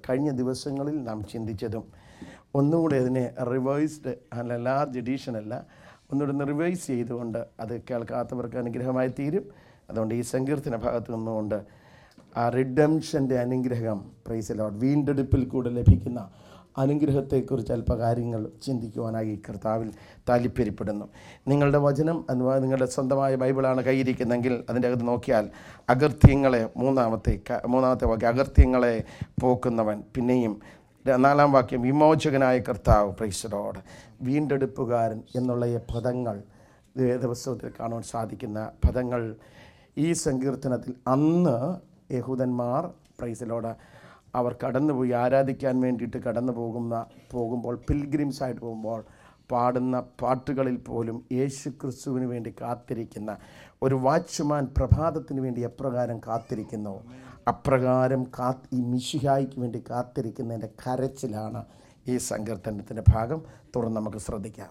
കഴിഞ്ഞ ദിവസങ്ങളിൽ നാം ചിന്തിച്ചതും ഒന്നുകൂടെ അതിനെ റിവൈസ്ഡ് അല്ല ലാർജ് എഡീഷൻ അല്ല ഒന്നുകൂടെ ഒന്ന് റിവൈസ് ചെയ്തുകൊണ്ട് അത് കേൾക്കാത്തവർക്ക് അനുഗ്രഹമായി തീരും അതുകൊണ്ട് ഈ സങ്കീർത്തന ഭാഗത്ത് നിന്നുകൊണ്ട് ആ റിഡംഷൻ്റെ അനുഗ്രഹം പ്രൈസ് ലോഡ് വീണ്ടെടുപ്പിൽ കൂടെ ലഭിക്കുന്ന അനുഗ്രഹത്തെക്കുറിച്ച് അല്പകാര്യങ്ങൾ ചിന്തിക്കുവാനായി ഈ കർത്താവിൽ താല്പര്യപ്പെടുന്നു നിങ്ങളുടെ വചനം അഥവാ നിങ്ങളുടെ സ്വന്തമായ ബൈബിളാണ് കയ്യിരിക്കുന്നെങ്കിൽ അതിൻ്റെ അകത്ത് നോക്കിയാൽ അകർത്യങ്ങളെ മൂന്നാമത്തെ ക- മൂന്നാമത്തെ വാക്യം അകർത്യങ്ങളെ പോക്കുന്നവൻ പിന്നെയും ര- നാലാം വാക്യം വിമോചകനായ കർത്താവ് പ്രൈസറോട് വീണ്ടെടുപ്പുകാരൻ എന്നുള്ള ഈ പദങ്ങൾ വേദപുസ്തകത്തിൽ കാണുവാൻ സാധിക്കുന്ന പദങ്ങൾ ഈ സങ്കീർത്തനത്തിൽ അന്ന് യഹൂദന്മാർ പ്രൈസലോട് അവർ കടന്നുപോയി ആരാധിക്കാൻ വേണ്ടിയിട്ട് കടന്നു പോകുന്ന പോകുമ്പോൾ പിൽഗ്രിംസ് ആയിട്ട് പോകുമ്പോൾ പാടുന്ന പാട്ടുകളിൽ പോലും യേശു ക്രിസ്തുവിന് വേണ്ടി കാത്തിരിക്കുന്ന ഒരു വാച്ച്മാൻ പ്രഭാതത്തിന് വേണ്ടി എപ്രകാരം കാത്തിരിക്കുന്നു അപ്രകാരം കാ ഈ മിശിഹായ്ക്ക് വേണ്ടി കാത്തിരിക്കുന്നതിൻ്റെ കരച്ചിലാണ് ഈ സങ്കീർത്തനത്തിൻ്റെ ഭാഗം തുടർന്ന് നമുക്ക് ശ്രദ്ധിക്കാം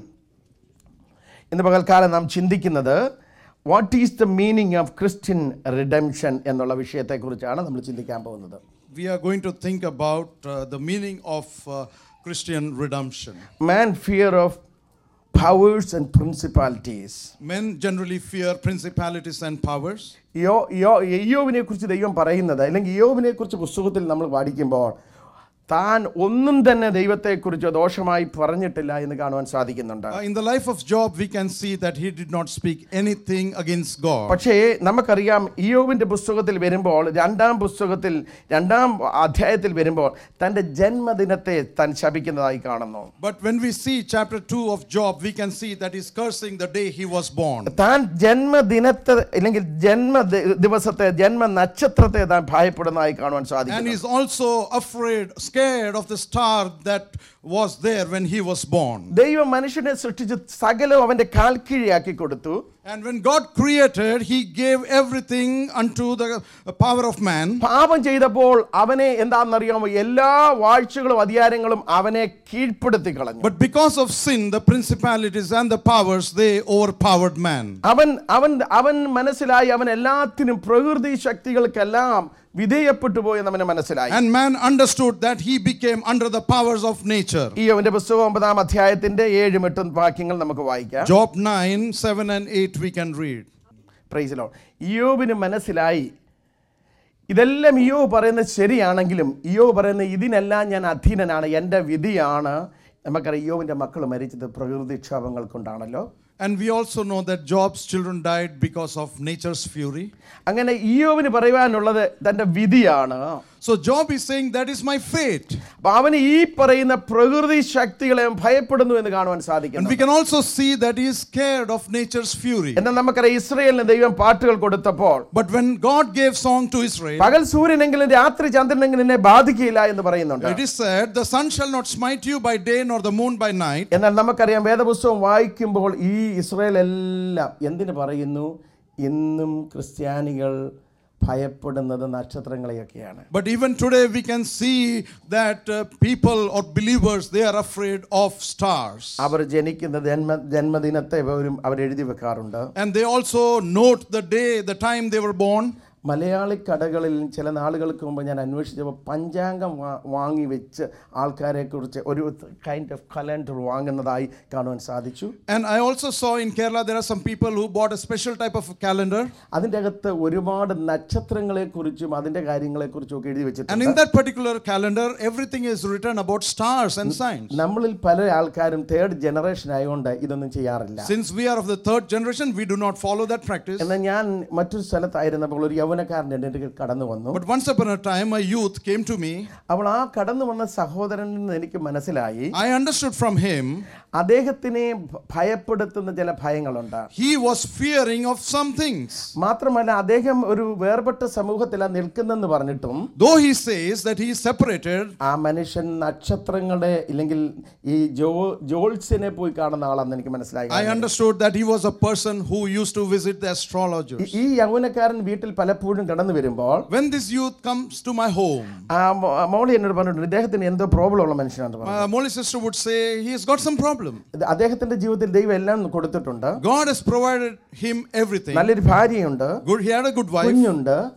ഇന്ന് പകൽക്കാലം നാം ചിന്തിക്കുന്നത് what is the meaning of Christian redemption എന്നുള്ള വിഷയത്തെക്കുറിച്ചാണ് നമ്മൾ ചിന്തിക്കാൻ പോകുന്നത് We are going to think about uh, the meaning of uh, Christian redemption. Man fear of powers and principalities Men generally fear principalities and powers. യോ യോ യോവിനെ കുറിച്ച് ദൈവം പറയുന്നത് അല്ലെങ്കിൽ യോവിനെ കുറിച്ച് പുസ്തകത്തിൽ നമ്മൾ പഠിക്കുമ്പോൾ താൻ ഒന്നും തന്നെ ദൈവത്തെക്കുറിച്ച് ദോഷമായി പറഞ്ഞിട്ടില്ല എന്ന് കാണുവാൻ സാധിക്കുന്നുണ്ട് Uh, in the life of Job, we can see that he did not speak anything against God. പക്ഷേ നമുക്കറിയാം ഇയോവിൻ്റെ പുസ്തകത്തിൽ വരുമ്പോൾ രണ്ടാം പുസ്തകത്തിൽ രണ്ടാം അധ്യായത്തിൽ വരുമ്പോൾ തൻ്റെ ജന്മദിനത്തെ താൻ ശപിക്കുന്നതായി കാണുന്നു But when we see chapter 2 of Job, we can see that he's cursing the day he was born. താൻ ജന്മദിനത്തെ അല്ലെങ്കിൽ ജന്മ ദി- ദിവസത്തെ ജന്മ നക്ഷത്രത്തെ താൻ ഭയപ്പെടുന്നതായി കാണുവാൻ And സാധിക്കുന്നു he's also afraid, scared of the star that was there when he was born. ദൈവം മനുഷ്യനെ സൃഷ്ടിച്ച് സകലവും അവൻ്റെ കാൽക്കീഴിയാക്കി കൊടുത്തു And when God created, he gave everything unto the uh, power of man. പാപം ചെയ്തപ്പോൾ അവനെ എന്താണെന്നറിയാമോ എല്ലാ വാഴ്ചകളും അധികാരങ്ങളും അവനെ കീഴ്പ്പെടുത്തി കളഞ്ഞു But because of sin, the principalities and the powers, they overpowered man. അവൻ അവൻ അവൻ മനസ്സിലായി അവൻ എല്ലാത്തിനും പ്രകൃതി ശക്തികൾക്കെല്ലാം വിധേയപ്പെട്ടു പോയെന്ന് അവന് മനസ്സിലായി And man understood that he became under the powers of nature. ഈ അവന്റെ പുസ്തകം ഒമ്പതാം അധ്യായത്തിന്റെ ഏഴും എട്ടും വാക്യങ്ങൾ നമുക്ക് വായിക്കാം Job 9, 7, and 8, we can read. പ്രൈസിലോ ഇയോബിന് മനസ്സിലായി ഇതെല്ലാം ഇയോ പറയുന്നത് ശരിയാണെങ്കിലും ഇയോ പറയുന്നത് ഇതിനെല്ലാം ഞാൻ അധീനനാണ് എൻ്റെ വിധിയാണ് നമുക്കറിയാം ഇയോവിൻ്റെ മക്കൾ മരിച്ചത് പ്രകൃതിക്ഷോഭങ്ങൾ കൊണ്ടാണല്ലോ And we also know that Job's children died because of nature's fury. അങ്ങനെ ഇയോവിന് പറയുവാനുള്ളത് തൻ്റെ വിധിയാണ് So Job is saying, That is my fate. അപ്പൊ അവന് ഈ പറയുന്ന പ്രകൃതി ശക്തികളെ അവൻ ഭയപ്പെടുന്നു എന്ന് കാണുവാൻ And സാധിക്കുന്നു we can also see that he is scared of nature's fury. എന്നാൽ നമുക്കറിയാം ഇസ്രയേലിന് ദൈവം പാട്ടുകൾ കൊടുത്തപ്പോൾ But when God gave song to Israel, പകൽ സൂര്യനെങ്കിലും രാത്രി ചന്ദ്രനെങ്കിലും എന്നെ ബാധിക്കില്ല എന്ന് പറയുന്നുണ്ട് it is said, The sun shall not smite you by day nor the moon by night. എന്നാൽ നമുക്കറിയാം വേദപുസ്തകം വായിക്കുമ്പോൾ ഈ ഇസ്രയേൽ എല്ലാം എന്തിനു പറയുന്നു ഇന്നും ക്രിസ്ത്യാനികൾ ഭയപ്പെടുന്നത് നക്ഷത്രങ്ങളെയൊക്കെയാണ് But even today, we can see that uh, people or believers they are afraid of stars, അവർ ജനിക്കുന്ന ജന്മ ജന്മദിനത്തെ പോലും അവരെഴുതി വെക്കാറുണ്ട് and they also note the day, the time they were born. Malayali കടകളിൽ ചില നാളുകൾക്ക് മുമ്പ് ഞാൻ അന്വേഷിച്ചപ്പോൾ പഞ്ചാംഗം വാ- വാങ്ങി വെച്ച് ആൾക്കാരെ കുറിച്ച് ഒരു കൈൻഡ് ഓഫ് കലണ്ടർ വാങ്ങുന്നതായി കാണുവാൻ സാധിച്ചു And I also saw in Kerala there are some people who bought a special type of calendar, അതിൻ്റെ അകത്ത് ഒരുപാട് നക്ഷത്രങ്ങളെക്കുറിച്ചും അതിൻ്റെ കാര്യങ്ങളെക്കുറിച്ചും ഒക്കെ എഴുതി and വെച്ചിട്ടുണ്ട് in that particular calendar, everything is written about stars and signs. നമ്മളിൽ പല ആൾക്കാരും തേർഡ് ജനറേഷൻ ആയതുകൊണ്ട് ഇതൊന്നും ചെയ്യാറില്ല Since we are of the third generation, we do not follow that practice. എന്നാൽ ഞാൻ മറ്റൊരു സ്ഥലത്തായിരുന്നപ്പോൾ ഒരു യൗവനക്കാരൻ എൻ്റെ അടുക്കൽ കടന്നു വന്നു But once upon a time, a youth came to me. അവൾ ആ കടന്നു വന്ന സഹോദരനിൽ നിന്ന് എനിക്ക് മനസ്സിലായി I understood from him അദ്ദേഹത്തിനെ ഭ- ഭയപ്പെടുത്തുന്ന ചില ഭയങ്ങളുണ്ട് he was fearing of some things. മാത്രമല്ല അദ്ദേഹം ഒരു വേർപെട്ട സമൂഹത്തിലാണ് നിൽക്കുന്നെന്ന് പറഞ്ഞിട്ടും Though he says that he is separated, ആ മനുഷ്യൻ നക്ഷത്രങ്ങളുടെ ഇല്ലെങ്കിൽ ഈ ജോ ജോൾസിനെ പോയി കാണുന്ന ആളാണെന്ന് എനിക്ക് മനസ്സിലായി I understood that he was a person who used to visit the astrologers. ഈ യൗവനക്കാരൻ വീട്ടിൽ പലപ്പോഴും കടന്നു വരുമ്പോൾ When this youth comes to my home, ആ മോ- മോളി എന്നോട് പറഞ്ഞിട്ടുണ്ട് ഇദ്ദേഹത്തിന് എന്തോ പ്രോബ്ലം ഉള്ള മനുഷ്യനാണ് പറഞ്ഞു my Molly sister would say he has got some problem. ഇത് അദ്ദേഹത്തിന്റെ ജീവിതത്തിൽ ദൈവം എല്ലാം കൊടുത്തിട്ടുണ്ട് God has provided him everything. നല്ലൊരു ഭാര്യയുണ്ട് Good, he had a good wife, കുഞ്ഞുണ്ട്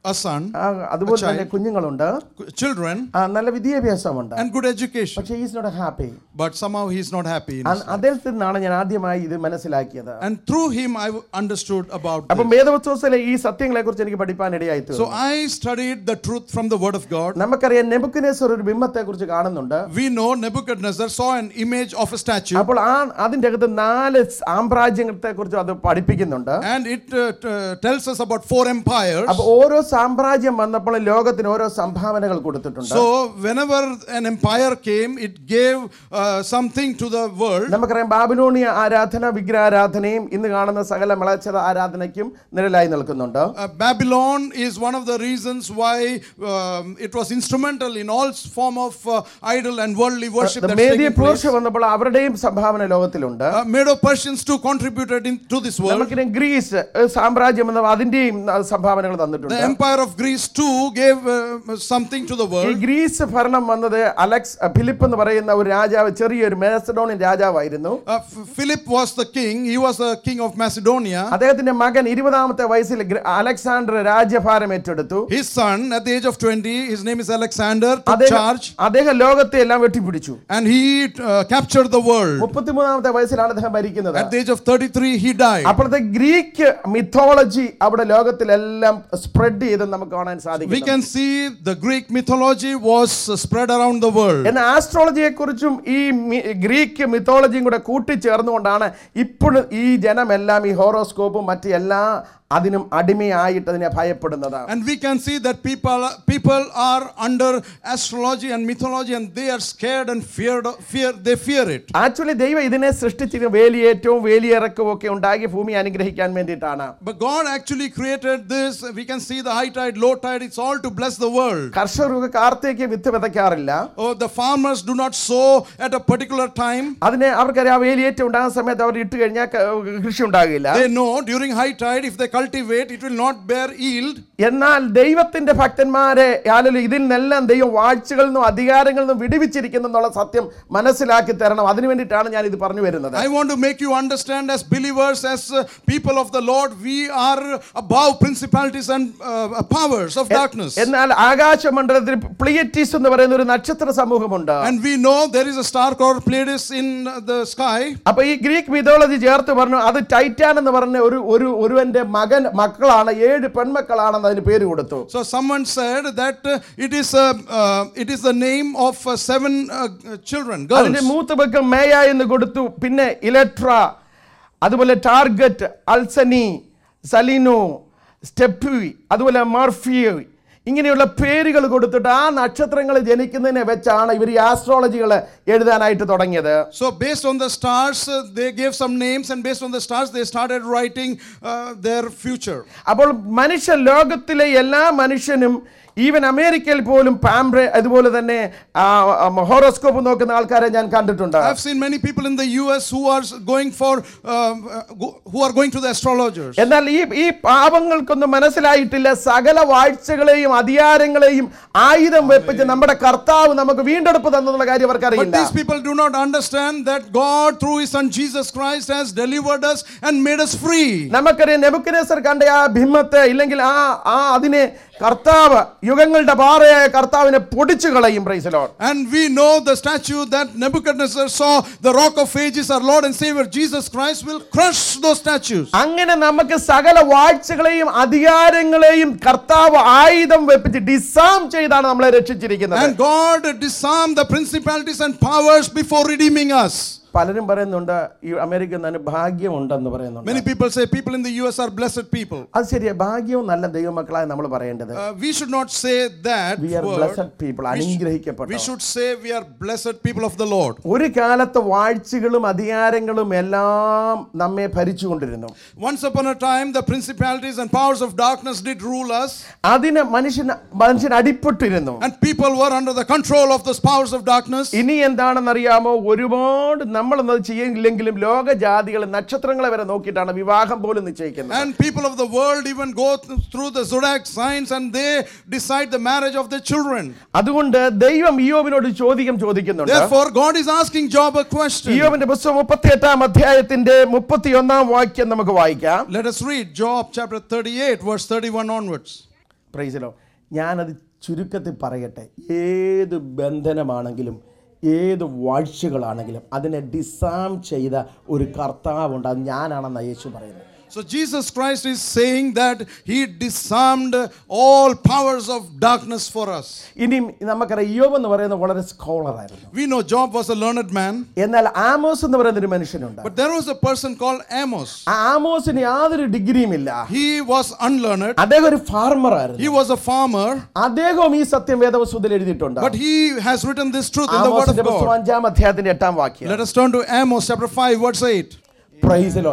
a son, ആ, അതുപോലെ തന്നെ കുഞ്ഞുങ്ങളുണ്ട് children, ആ, നല്ല വിദ്യാഭ്യാസമുണ്ട് and good education. പക്ഷേ is not happy But somehow he's not happy. in his- അദ്ദേഹത്തിൽ നിന്നാണ് ഞാൻ ആദ്യമായി ഇത് മനസ്സിലാക്കിയത് And through him, I understood about അപ്പം this. വേദപുസ്തകത്തിലെ ഈ സത്യങ്ങളെ കുറിച്ച് എനിക്ക് പഠിപ്പാൻ ഇടയായി So തീർന്നു I studied the truth from the Word of God. നമുക്കറിയാം നെബുക്കനേശ്വർ ഒരു ബിംബത്തെ കുറിച്ച് കാണുന്നുണ്ട് We know Nebuchadnezzar saw an image of a statue, അപ്പോൾ ആ അതിന്റെ അകത്ത് നാല് സാമ്രാജ്യത്തെ കുറിച്ച് അത് പഠിപ്പിക്കുന്നുണ്ട് and it uh, t- uh, tells us about four empires. അപ്പൊ ഓരോ സാമ്രാജ്യം വന്നപ്പോൾ ലോകത്തിന് ഓരോ സംഭാവനകൾ കൊടുത്തിട്ടുണ്ട് So whenever an empire came, it gave uh, something to the world. നമുക്കറിയാം ബാബിലോണിയ ആരാധന വിഗ്രഹാരാധനയും ഇന്ന് കാണുന്ന സകല മിളച്ചത ആരാധനയ്ക്കും നിഴലായി നിൽക്കുന്നുണ്ട് Uh, Babylon is one of the reasons why um, it was instrumental in all s- form of uh, idol and worldly worship that's Media taking place. Persia വന്നപ്പോൾ അവരുടെയും സംഭാവന ലോകത്തിലുണ്ട് Uh, Medo-Persians too contributed into this world. നമുക്കിനി Greece ഏഹ്, സാമ്രാജ്യം എന്ന അതിന്റെയും ആ, സംഭാവനകൾ The തന്നിട്ടുണ്ട് empire of Greece too gave uh, something to the ഈ world. ഗ്രീസ് ഭരണം വന്നത് അലക്സ് അഹ്, ഫിലിപ്പ് എന്ന് പറയുന്ന ഒരു രാജാവ് ചെറിയൊരു മേസഡോണിയൻ രാജാവായിരുന്നു Uh, F- Philip was the king. He was the king of Macedonia. അദ്ദേഹത്തിന്റെ മകൻ ഇരുപതാമത്തെ വയസ്സിൽ ഗ്ര- അലക്സാണ്ടർ രാജ്യഭാരം ഏറ്റെടുത്തു His son, at the age of 20, his name is Alexander, took അദ്ദേഹം charge അദ്ദേഹം ലോകത്തെ എല്ലാം വെട്ടിപ്പിടിച്ചു and he uh, captured the world. മുപ്പത്തിമൂന്നാമത്തെ വയസ്സിലാണ് അദ്ദേഹം ഭരിക്കുന്നത് At the age of 33, he died. അപ്പോഴത്തെ ഗ്രീക്ക് മിത്തോളജി അവിടെ ലോകത്തിലെല്ലാം സ്പ്രെഡ് ചെയ്ത് നമുക്ക് കാണാൻ We സാധിക്കും can see the Greek mythology was uh, spread around the world. എന്നാൽ ആസ്ട്രോളജിയെ കുറിച്ചും ഈ മി- ഗ്രീക്ക് മിത്തോളജിയും കൂടെ കൂട്ടിച്ചേർന്നുകൊണ്ടാണ് ഇപ്പോഴും ഈ ജനമെല്ലാം ഈ ഹോറോസ്കോപ്പും മറ്റ് എല്ലാ അതിനും അടിമയായിട്ട് അതിനെ ഭയപ്പെടുന്നത് And we can see that people, people are under astrology and mythology and they are scared and feared, fear, they fear it. Actually ദൈവം ഇതിനെ സൃഷ്ടിച്ചിരുന്ന വേലിയേറ്റവും വേലിയിറക്കവും ഒക്കെ ഉണ്ടാക്കി ഭൂമി അനുഗ്രഹിക്കാൻ വേണ്ടിയിട്ടാണ് But God actually created this. We can see the high tide, low tide. It's all to bless the world. കർഷകർക്ക് കാർത്തേക്ക് വിത്ത് വിതയ്ക്കാറില്ല Oh, the farmers do not sow at a particular time. അതിനെ അവർക്കറിയാം ആ വേലിയേറ്റം ഉണ്ടാകുന്ന സമയത്ത് അവർ ഇട്ട് കഴിഞ്ഞാൽ ക- കൃഷി ഉണ്ടാകില്ല They know during high tide, if they cultivate, it will not bear yield. എന്നാൽ ദൈവത്തിന്റെ ഭക്തന്മാരെ ആലും ഇതിൽ നിന്നെല്ലാം ദൈവം വാഴ്ചകളിൽ നിന്നും അധികാരങ്ങളിൽ നിന്നും വിടുവിച്ചിരിക്കുന്നു എന്നുള്ള സത്യം മനസ്സിലാക്കി തരണം അതിനു വേണ്ടിയിട്ടാണ് ഞാൻ ഇത് പറഞ്ഞു വരുന്നത് I want to make you understand as believers, as uh, people of the Lord, we are above principalities and uh, powers of darkness. എന്നാൽ ആകാശമണ്ഡലത്തിൽ പ്ലിയറ്റീസ് എന്ന് പറയുന്ന ഒരു നക്ഷത്ര സമൂഹമുണ്ട് And we know there is a star called Pleiades in uh, the sky. അപ്പൊ ഈ Greek mythology ചേർത്ത് പറഞ്ഞു അത് ടൈറ്റാൻ എന്ന് പറഞ്ഞ ഒരു ഒരു ഒരുവന്റെ മകൻ മക്കളാണ് ഏഴ് പെൺമക്കളാണെന്ന് അതിന് പേര് കൊടുത്തു So someone said that uh, it is a, uh, it is the name of uh, seven uh, children, അതിന്റെ girls. മൂത്ത മക്കൾ മേയ എന്ന് കൊടുത്തു പിന്നെ ഇലക്ട്ര അതുപോലെ ടാർഗറ്റ് അൽസനി സലിനോ സ്റ്റെപ്പി അതുപോലെ മർഫിയോ ഇങ്ങനെയുള്ള പേരുകൾ കൊടുത്തിട്ട് ആ നക്ഷത്രങ്ങൾ ജനിക്കുന്നതിനെ വെച്ചാണ് ഇവർ ഈ ആസ്ട്രോളജികൾ എഴുതാനായിട്ട് തുടങ്ങിയത് So based on the stars, uh, they gave some names, and based on the stars, they started writing uh, their future. അപ്പോൾ മനുഷ്യ ലോകത്തിലെ എല്ലാ മനുഷ്യനും ഈവൻ അമേരിക്കയിൽ പോലും പാംബ്രെ അതുപോലെ തന്നെ ഹോറോസ്കോപ്പ് നോക്കുന്ന ആൾക്കാരെ ഞാൻ കണ്ടിട്ടുണ്ട് I've seen many people in the U.S. who are going for, um, uh, go- who are going to the astrologers. എന്നാൽ ഈ ഈ പാപങ്ങൾക്കൊന്നും മനസ്സിലായിട്ടില്ല സകല വാഴ്ചകളെയും അധികാരങ്ങളെയും ആയുധം വെപ്പിച്ച് നമ്മുടെ കർത്താവ് നമുക്ക് വീണ്ടെടുപ്പ് തന്നുള്ള കാര്യം But അവർക്കറിയില്ല these people do not understand that God, through His Son Jesus Christ, has delivered us and made us free. നമുക്കറിയാം നെബുക്കനേസർ കണ്ട ആ ഭിമ്മത്തെ ഇല്ലെങ്കിൽ ആ ആ അതിനെ കർത്താവ് യുഗങ്ങളുടെ പാറയായ കർത്താവിനെ പൊടിച്ചു കളയും പ്രൈസലോൺ And we know the statue that Nebuchadnezzar saw, the rock of ages, our Lord and Savior Jesus Christ, will crush those statues. അങ്ങനെ നമുക്ക് സകല വാഴ്ചകളെയും അധികാരങ്ങളെയും കർത്താവ് ആയുധം വെപ്പിച്ച് ഡിസാം ചെയ്താണ് നമ്മളെ രക്ഷിച്ചിരിക്കുന്നത് And God disarmed the principalities and powers before redeeming us. പലരും പറയുന്നുണ്ട് ഈ അമേരിക്ക തന്നെ ഭാഗ്യമുണ്ടെന്ന് പറയുന്നുണ്ട് Many people say people in the US are blessed people. അത് ശരിയാ ഭാഗ്യവും നല്ല ദൈവമക്കളായി നമ്മൾ പറയേണ്ടത് Uh, we should not say that we are word. Blessed people We, sh- അനുഗ്രഹിക്കപ്പെട്ടു we should say we are blessed people of the Lord. ഒരു കാലത്ത് വാഴ്ചകളും അധികാരങ്ങളും എല്ലാം നമ്മെ ഭരിച്ചുകൊണ്ടിരുന്നു Once upon a time, the principalities and powers of darkness did rule us, അതിന് മനുഷ്യൻ മനുഷ്യൻ അടിപ്പെട്ടിരുന്നു and people were under the control of those powers of darkness. ഇനി എന്താണെന്നറിയാമോ ഒരുപാട് നമ്മളൊന്നത് ചെയ്യില്ലെങ്കിലും ലോകജാതികൾ നക്ഷത്രങ്ങളെ വരെ നോക്കിയിട്ടാണ് വിവാഹം പോലും നിശ്ചയിക്കുന്നത് And people of the world even go th- through the zodiac signs and they decide the marriage of their children. അതുകൊണ്ട് ദൈവം ഇയോബിനോട് ചോദ്യം ചോദിക്കുന്നുണ്ട് Therefore, God is asking Job a question. ഇയോബിന്റെ പുസ്തകം മുപ്പത്തി എട്ടാം അധ്യായത്തിന്റെ മുപ്പത്തി ഒന്നാം വാക്യം നമുക്ക് വായിക്കാം Let us read Job chapter 38, verse 31 onwards. പ്രൈസിലോ ഞാനത് ചുരുക്കത്തിൽ പറയട്ടെ ഏത് ബന്ധനമാണെങ്കിലും ഏത് വാഴ്ചകളാണെങ്കിലും അതിനെ ഡിസാം ചെയ്ത ഒരു കർത്താവുണ്ട് അത് ഞാനാണെന്ന് യേശു പറയുന്നത് So Jesus Christ is saying that he disarmed all powers of darkness for us. ഇനിയും നമുക്കറിയാം യോബ് എന്ന് പറയുന്നത് വളരെ സ്കോളറായിരുന്നു We know Job was a learned man, എന്നാൽ ആമോസ് എന്ന് പറയുന്ന ഒരു മനുഷ്യനുണ്ട് but there was a person called Amos. ആ ആമോസിന് യാതൊരു ഡിഗ്രിയും ഇല്ല He was unlearned. അദ്ദേഹം ഒരു ഫാർമർ ആയിരുന്നു He was a farmer, അദ്ദേഹവും ഈ സത്യം വേദവസ്തുതിൽ എഴുതിയിട്ടുണ്ട് but he has written this truth in the word of ആമോസിന്റെ പുസ്തകം God. അഞ്ചാം അധ്യായത്തിന്റെ എട്ടാം വാക്യം Let us turn to Amos chapter 5, verse 8. പ്രൈസിലോ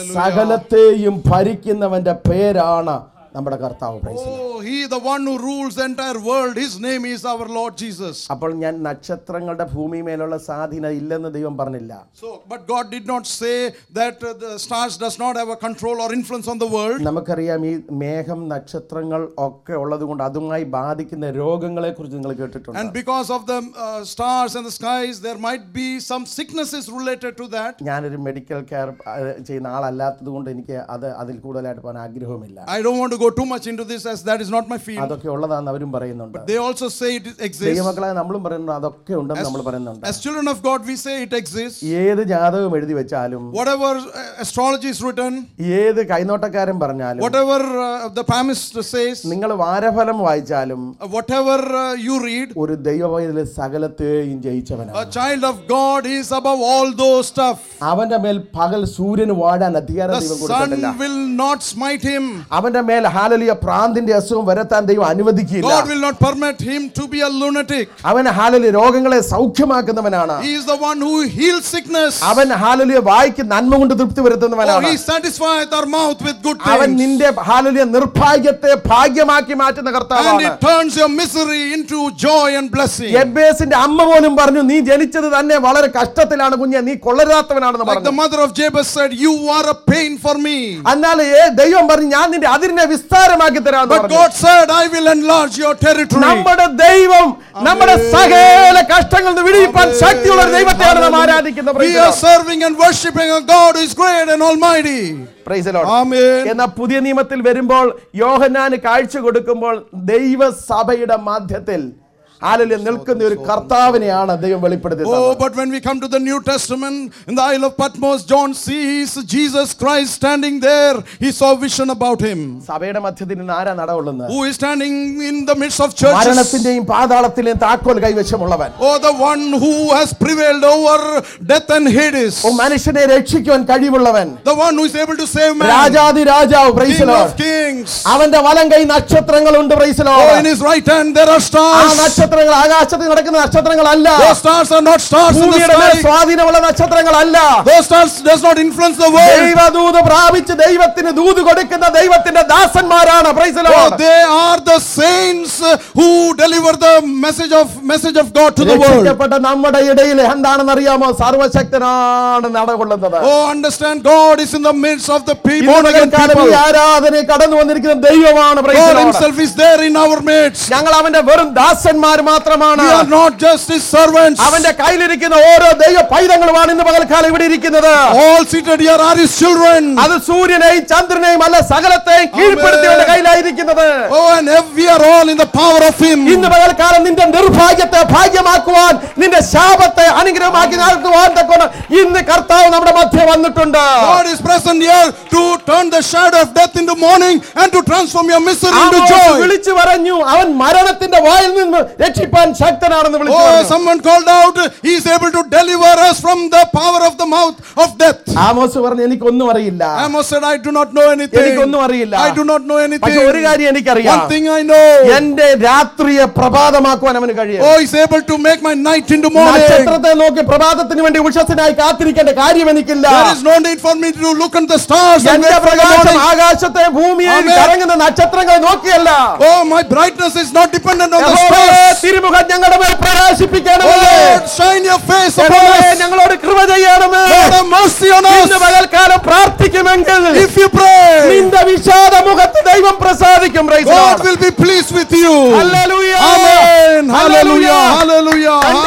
സകലത്തെയും ഭരിക്കുന്നവന്റെ പേരാണ് നമ്മുടെ കർത്താവ് praise Oh, he, the one who rules the entire world, his name is our Lord Jesus. അപ്പോൾ ഞാൻ നക്ഷത്രങ്ങളുടെ ഭൂമി മേലുള്ള സ്വാധീനം ഇല്ലെന്ന് ദൈവം പറഞ്ഞില്ല So, but God did not say that uh, the stars does not have a control or influence on the world. നമുക്കറിയാം ഈ മേഘം നക്ഷത്രങ്ങൾ ഒക്കെ ഉള്ളത് കൊണ്ട് അതുമായി ബാധിക്കുന്ന രോഗങ്ങളെ കുറിച്ച് നിങ്ങൾ കേട്ടിട്ടുണ്ട് And because of the uh, stars and the skies, there might be some sicknesses related to that. ഞാനൊരു മെഡിക്കൽ കെയർ ചെയ്യുന്ന ആളല്ലാത്തത് കൊണ്ട് എനിക്ക് അത് അതിൽ കൂടുതലായിട്ട് പോകാൻ ആഗ്രഹവുമില്ല I don't want to go too much into this as that is not my field. അതൊക്കെ ഉള്ളതാണെന്ന് അവരും പറയുന്നുണ്ട് They also say it exists. ദൈവമക്കളെ നമ്മളും പറയുന്നുണ്ട് അതൊക്കെ ഉണ്ടെന്ന് നമ്മൾ പറയുന്നുണ്ട് As children of God, we say it exists. ഏത് ജാതകം എഴുതി വെച്ചാലും Whatever uh, astrology is written, ഏത് കൈനോട്ടക്കാരൻ പറഞ്ഞാലും whatever uh, the palmist says, നിങ്ങൾ വാരഫലം വായിച്ചാലും uh, whatever uh, you read, ഒരു ദൈവവൈദ്യ സകലത്തെയും ജയിച്ചവനാണ് a child of God is above all those stuff. അവന്റെ മേൽ പകൽ സൂര്യന് വാടാൻ അധികാരം The ദൈവം കൊടുത്തിട്ടില്ല sun will not smite him. അവന്റെ മേൽ ഹാലലിയ പ്രാന്തിന്റെ അസുഖം വരത്താൻ ദൈവം അനുവദിക്കില്ല God will not permit him to be a lunatic. അവൻ ഹാലലി രോഗങ്ങളെ സൗഖ്യമാക്കുന്നവനാണ് He is the one who heals sickness. അവൻ ഹാലലിയ വായിക്ക് നന്മ കൊണ്ട് തൃപ്തി Oh, വരുത്തുന്നവനാണ് he satisfieth our mouth with good അവൻ things. നിന്റെ ഹാലലിയ നിർഭാഗ്യത്തെ ഭാഗ്യമാക്കി മാറ്റുന്ന And കർത്താവാണ് it turns your misery into joy and blessing. എബേസിന്റെ അമ്മ പോലും പറഞ്ഞു നീ ജനിച്ചത് തന്നെ വളരെ കഷ്ടത്തിലാണ് കുഞ്ഞെ നീ കൊള്ളരുതാത്തവനാണെന്ന് Like the പറഞ്ഞു mother of Jabez said, You are a pain for me. എന്നാൽ ഏ- ദൈവം പറഞ്ഞു ഞാൻ നിന്റെ അതിരിനെ വിസ്താരമാക്കി തരാമെന്ന് But പറഞ്ഞു God said, I will enlarge your territory. നമ്മുടെ ദൈവം നമ്മുടെ സകല കഷ്ടങ്ങളിൽ നിന്ന് വിടിയിപ്പാൻ ശക്തിയുള്ള ഒരു ദൈവത്തെയാണ് നാം ആരാധിക്കുന്നത് We Praise the are Lord. serving and worshipping a God who is great and almighty. Praise the Lord. Amen. എന്നാൽ പുതിയ നിയമത്തിൽ വരുമ്പോൾ യോഹന്നാന് കാഴ്ച കൊടുക്കുമ്പോൾ ദൈവസഭയുടെ മധ്യത്തിൽ ആലിൽ നിൽക്കുന്ന ഒരു കർത്താവിനെയാണ് ദൈവം വെളിപ്പെടുത്തി Oh, but when we come to the New Testament, in the Isle of Patmos, John sees Jesus Christ standing there. He saw vision about him. സഭയുടെ മധ്യത്തിൽ നിന്ന് ആരാ നടകൊള്ളുന്നത് Who is standing in the midst of churches? മരണത്തിന്റെയും പാതാളത്തിന്റെയും താക്കോൽ കൈവശമുള്ളവൻ Oh, the one who has prevailed over death and Hades. ഓ മനുഷ്യനെ രക്ഷിക്കുവാൻ കഴിവുള്ളവൻ The one who is able to save man. രാജാതി രാജാവ് King പ്രൈസലോ of kings. അവന്റെ വലം കൈ നക്ഷത്രങ്ങളുണ്ട് പ്രൈസലോ Oh, in his right hand there are ആ stars. നക്ഷത്രങ്ങൾ ആകാശത്തിൽ നടക്കുന്ന നക്ഷത്രങ്ങളല്ല Those stars are not stars in the ഭൂമിയുടെ മേൽ sky. സ്വാധീനമുള്ള നക്ഷത്രങ്ങളല്ല Those stars does not influence the world. ദൈവദൂത് പ്രാപിച്ച് ദൈവത്തിന് ദൂത് കൊടുക്കുന്ന ദൈവത്തിന്റെ ദാസന്മാരാണ് Praise the Oh, Lord. they are the saints uh, who deliver the message of message of God to the world. രക്ഷിക്കപ്പെട്ട നമ്മുടെ ഇടയിൽ എന്താണെന്ന് അറിയാമോ സർവശക്തനാണ് നടകൊള്ളുന്നത് Oh, understand God is in the midst of the people, ഇന്ന് born again പകൽക്കാലം ഈ people. ആരാധന കടന്നു വന്നിരിക്കുന്ന ദൈവമാണ് Praise the God Lord. Himself is there in our midst. ഞങ്ങൾ അവന്റെ വെറും ദാസന്മാർ മാത്രമാണ് We are not just His servants. അവന്റെ കയ്യിലിരിക്കുന്ന ഓരോ ദൈവ പൈതങ്ങളുമാണ് ഇന്ന് പകൽക്കാലം ഇവിടെ ഇരിക്കുന്നത് All seated here are His children. അത് സൂര്യനെയും ചന്ദ്രനെയും അല്ല സകലത്തെയും കീഴ്പ്പെടുത്തിയവന്റെ കയ്യിലായിരിക്കുന്നത് Oh, and ev- we are all in the power of Him. ഇന്ന് പകൽക്കാലം നിന്റെ നിർഭാഗ്യത്തെ ഭാഗ്യമാക്കുവാൻ നിന്റെ ശാപത്തെ അനുഗ്രഹമാക്കി നടത്തുവാൻ തക്കോണം ഇന്ന് കർത്താവ് നമ്മുടെ മധ്യ വന്നിട്ടുണ്ട് God is present here to turn the shadow of death into morning and to transform your misery into Amos joy. വിളിച്ചു പറഞ്ഞു അവൻ മരണത്തിന്റെ വായിൽ നിന്ന് രക്ഷിപ്പാൻ ശക്തനാണെന്ന് വിളിച്ചു Oh, പറഞ്ഞു. someone called out, He is able to deliver us from the power of the mouth of death. Amos പറഞ്ഞു എനിക്കൊന്നും അറിയില്ല Amos said, I do not know anything. എനിക്കൊന്നും അറിയില്ല. I do not know പക്ഷെ ഒരു anything. കാര്യം എനിക്കറിയാം One thing I know. എന്റെ രാത്രിയെ പ്രഭാതമാക്കുവാൻ അവന് കഴിയും Oh, he's able to make my night into morning. നക്ഷത്രത്തെ നോക്കി പ്രഭാതത്തിന് വേണ്ടി ഉഷസിനായി കാത്തിരിക്കേണ്ട കാര്യം എനിക്കില്ല There is no need for me to look at the stars and എന്റെ wait for the പ്രകാശം morning. ആകാശത്തെ ഭൂമിയെ Amen. കറങ്ങുന്ന നക്ഷത്രങ്ങൾ നോക്കിയല്ല Oh, my brightness is not dependent on the യഹോവേ, stars. തിരുമുഖം ഞങ്ങളുടെ മേൽ Oh, പ്രകാശിപ്പിക്കണമേ Lord, shine your face upon യഹോവേ, us. ഞങ്ങളോട് കൃപ ചെയ്യണമേ Lord, have mercy on ഇന്ന് us. പകൽക്കാലം പ്രാർത്ഥിക്കുമെങ്കിൽ If you pray, നിന്റെ വിഷാദ മുഖത്ത് ദൈവം പ്രസാദിക്കും Praise the God Lord. will be pleased with you. Hallelujah. Amen. Hallelujah. Hallelujah. Hallelujah. Pentecost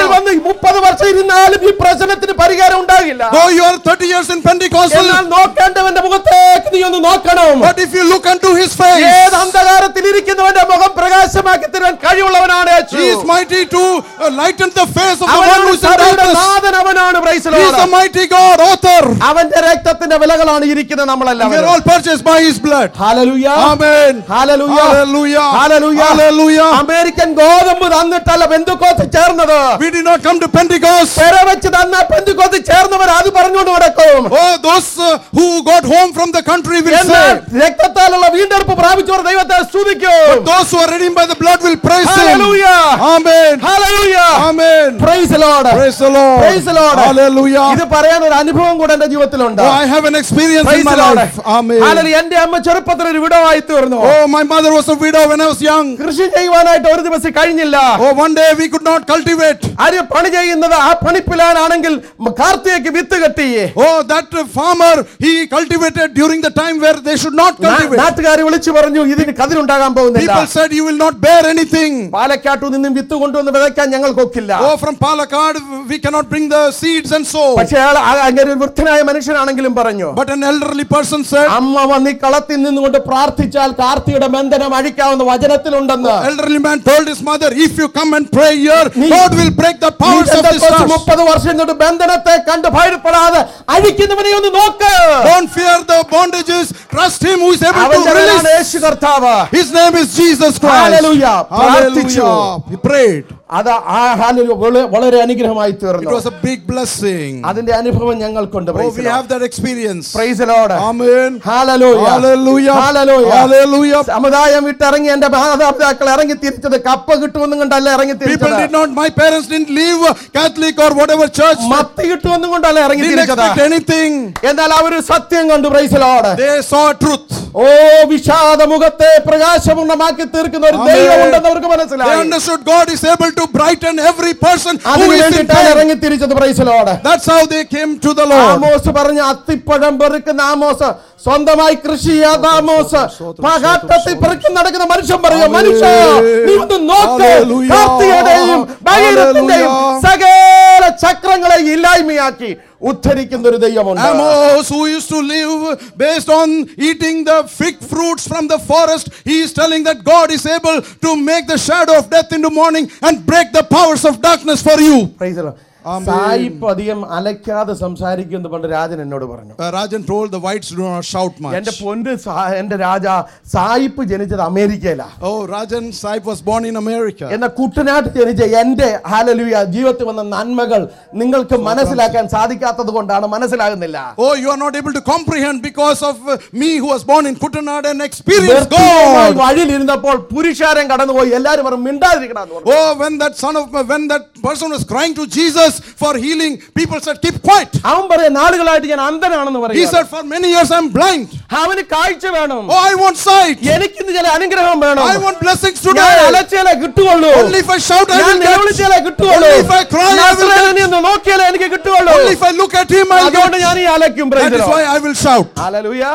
വന്ന് മുപ്പത് വർഷം ഇരുന്നാലും ഈ പ്രശ്നത്തിന് പരിഹാരം ഉണ്ടാകില്ല Though you are 30 years in Pentecostal, എന്നാൽ നോക്കേണ്ടവന്റെ മുഖത്തേക്ക് നീ ഒന്ന് നോക്കണം but if you look unto his face, ഏത് അന്ധകാരത്തിൽ ഇരിക്കുന്നവന്റെ മുഖം പ്രകാശമാക്കി തരാൻ കഴിവുള്ളവനാണ് യേശു. he is mighty to uh, lighten the face of the one അവനാണ് who is in സഭയുടെ darkness. നാഥൻ അവനാണ് praise the He is Lord. the mighty God, author. അവന്റെ രക്തത്തിന്റെ വിലകളാണ് ഇരിക്കുന്നത് We are നമ്മളെല്ലാവരും all purchased by his blood. Hallelujah Amen. Hallelujah Hallelujah. Hallelujah Hallelujah. American ഗോതമ്പ് തന്നിട്ടല്ല ബന്ധുക്കോത്ത് ചേർന്നത് We did not come to Pentecost. പെര വെച്ച് തന്ന പെന്തുക്കോത്ത് ചേർന്നവർ അത് പറഞ്ഞുകൊണ്ട് നടക്കും Oh, those uh, who got home from the country will എന്നാൽ say, രക്തത്താലുള്ള വീണ്ടെടുപ്പ് പ്രാപിച്ചവർ ദൈവത്തെ സ്തുതിക്കും those who are redeemed by the blood will praise him. ഹല്ലേലൂയ Amen. ഹല്ലേലൂയ Amen. Praise the Lord Praise the Lord. Praise the Lord Hallelujah. ഇത് പറയാൻ ഒരു അനുഭവം കൂടെ എന്റെ ജീവിതത്തിലുണ്ട് Oh, I have an experience in Praise my the Lord. life. Amen. ഹല്ലേലൂയ എന്റെ അമ്മ ചെറുപ്പത്തിൽ ഒരു വിടവായി തീർന്നു Oh, my mother was a widow when I was young. കൃഷി ചെയ്യുവാനായിട്ട് ഒരു ദിവസം കഴിഞ്ഞില്ല Oh, one day we could not cultivate. ആര് പണി ചെയ്യുന്നത് ആ പണിപ്പിലാനാണെങ്കിൽ കാർത്തികയ്ക്ക് വിത്ത് കെട്ടി Oh, that uh, farmer, he cultivated during the time where they should not cultivate. നാട്ടുകാർ വിളിച്ചു പറഞ്ഞു ഇതിന് കതിരുണ്ടാകാൻ പോകുന്നില്ല People said, You will not bear anything. പാലക്കാട്ടു നിന്നും വിത്ത് കൊണ്ടുവന്ന് വിതയ്ക്കാൻ ഞങ്ങൾക്കൊക്കില്ല Oh, from Palakkad, we cannot bring the seeds and sow. പക്ഷെ അയാൾ ആ- അങ്ങനെ ഒരു വൃദ്ധനായ മനുഷ്യനാണെങ്കിലും പറഞ്ഞു But an elderly person said, അമ്മ വന്ന് ഈ കളത്തിൽ നിന്നുകൊണ്ട് പ്രാർത്ഥിച്ചാൽ കാർത്തിയുടെ ബന്ധനം അഴിക്കാവുന്ന വചനത്തിലുണ്ടെന്ന് elderly man told his mother, If you come and pray here, നീ- God will break the നീ powers of this ബന്ധക്കോസ്ത് curse. മുപ്പത് വർഷം കൊണ്ട് ബന്ധനത്തെ കണ്ട് ഭയപ്പെടാതെ അഴിക്കുന്നവനെ ഒന്ന് നോക്ക് Don't fear the bondages. Trust him who is able അവന്റെ to പേരാണ് release. യേശു കർത്താവ് His name is Jesus Christ. Hallelujah. പ്രാർത്ഥിച്ചു. Hallelujah. He prayed. അത് ആ ഹാലലൂയ വള- വളരെ അനുഗ്രഹമായി It തീർന്നു was a big blessing. അതിന്റെ അനുഭവം ഞങ്ങൾക്കുണ്ട് Oh, we have that experience. Praise Lord Amen. Hallelujah. Hallelujah. Hallelujah. Hallelujah. സമുദായം വിട്ടിറങ്ങി എന്റെ മാതാപിതാക്കൾ ഇറങ്ങി തിരിച്ചത് കപ്പ കിട്ടുമെന്നും കണ്ടല്ല ഇറങ്ങി People did തിരിച്ചത് not, my parents didn't leave Catholic or whatever church. മത്തി കിട്ടുമെന്നും കൊണ്ടല്ല ഇറങ്ങി Didn't തിരിച്ചത് expect anything. എന്നാൽ അവര് സത്യം കണ്ടു പ്രൈസലോട് They saw truth. ഓ വിഷാദ മുഖത്തെ പ്രകാശപൂർണ്ണമാക്കി തീർക്കുന്ന ഒരു Amen. ദൈവം ഉണ്ടെന്ന് അവർക്ക് They മനസ്സിലായി understood God is able to brighten every person who അതിനു is in വേണ്ടിയിട്ടാണ് pain. ഇറങ്ങി തിരിച്ചത് പ്രൈസലോട് That's how they came to the Lord. Amos പറഞ്ഞ അത്തിപ്പഴം പെറുക്കുന്ന ആമോസ് സ്വന്തമായി കൃഷി ചെയ്യാത്ത ആമോസ് പകാട്ടത്തിൽ പെറുക്കി നടക്കുന്ന മനുഷ്യൻ പറയും Amen. മനുഷ്യ നീ ഒന്ന് നോക്ക് Hallelujah. കാർത്തികയുടെയും ഭഗീരഥന്റെയും Hallelujah. സകല ചക്രങ്ങളെ ഇല്ലായ്മയാക്കി ഉദ്ധരിക്കുന്ന ഒരു ദൈവമുണ്ട് Amos, who used to live based on eating the fig fruits from the forest, he is telling that God is able to make the shadow of death into morning and break the powers of darkness for you. Praise the Lord. Amen. സായിപ്പ് അധികം അലക്കാതെ സംസാരിക്കുന്നു പണ്ട് രാജൻ എന്നോട് പറഞ്ഞു Uh, Rajan told the whites do not shout much. എന്റെ പൊന്ന് സാ- എന്റെ രാജ സായിപ്പ് ജനിച്ചത് അമേരിക്കയിലാ Oh, Rajan Saib was born in America. എന്ന കുട്ടനാട്ട് ജനിച്ച എന്റെ ഹാലലുയ ജീവിതത്തിൽ വന്ന നന്മകൾ നിങ്ങൾക്ക് മനസ്സിലാക്കാൻ സാധിക്കാത്തത് കൊണ്ടാണ് മനസ്സിലാകുന്നില്ല Oh, you are not able to comprehend because of uh, me who was born in Kutanad and experienced വ്യർത്ഥമായി God. വഴിയിലിരുന്നപ്പോൾ പുരുഷാരം കടന്നുപോയി എല്ലാരും പറഞ്ഞു മിണ്ടാതിരിക്കണം Oh, when that son of when that person was crying to Jesus for healing, people said, "Keep quiet." അവൻ പറയാ നാളുകളായിട്ട് ഞാൻ അന്ധനാണെന്ന് He പറയും said, "For many years I'm blind. അവന് കാഴ്ച വേണം Oh, I want sight. എനിക്കിന്ന് ചില അനുഗ്രഹം വേണം I want blessings ഞാൻ today. അലച്ചാലേ കിട്ടുകയുള്ളൂ Only if I shout, I ഞാൻ will get. നിലവിളിച്ചാലേ കിട്ടുകയുള്ളൂ Only if I cry, I will get. നസ്രായനെ ഒന്ന് നോക്കിയാലേ എനിക്ക് കിട്ടുകയുള്ളൂ Only if I look at him, I'll അതുകൊണ്ട് get. ഞാൻ ഈ അലക്കും That is why I will shout. ഹല്ലേലൂയ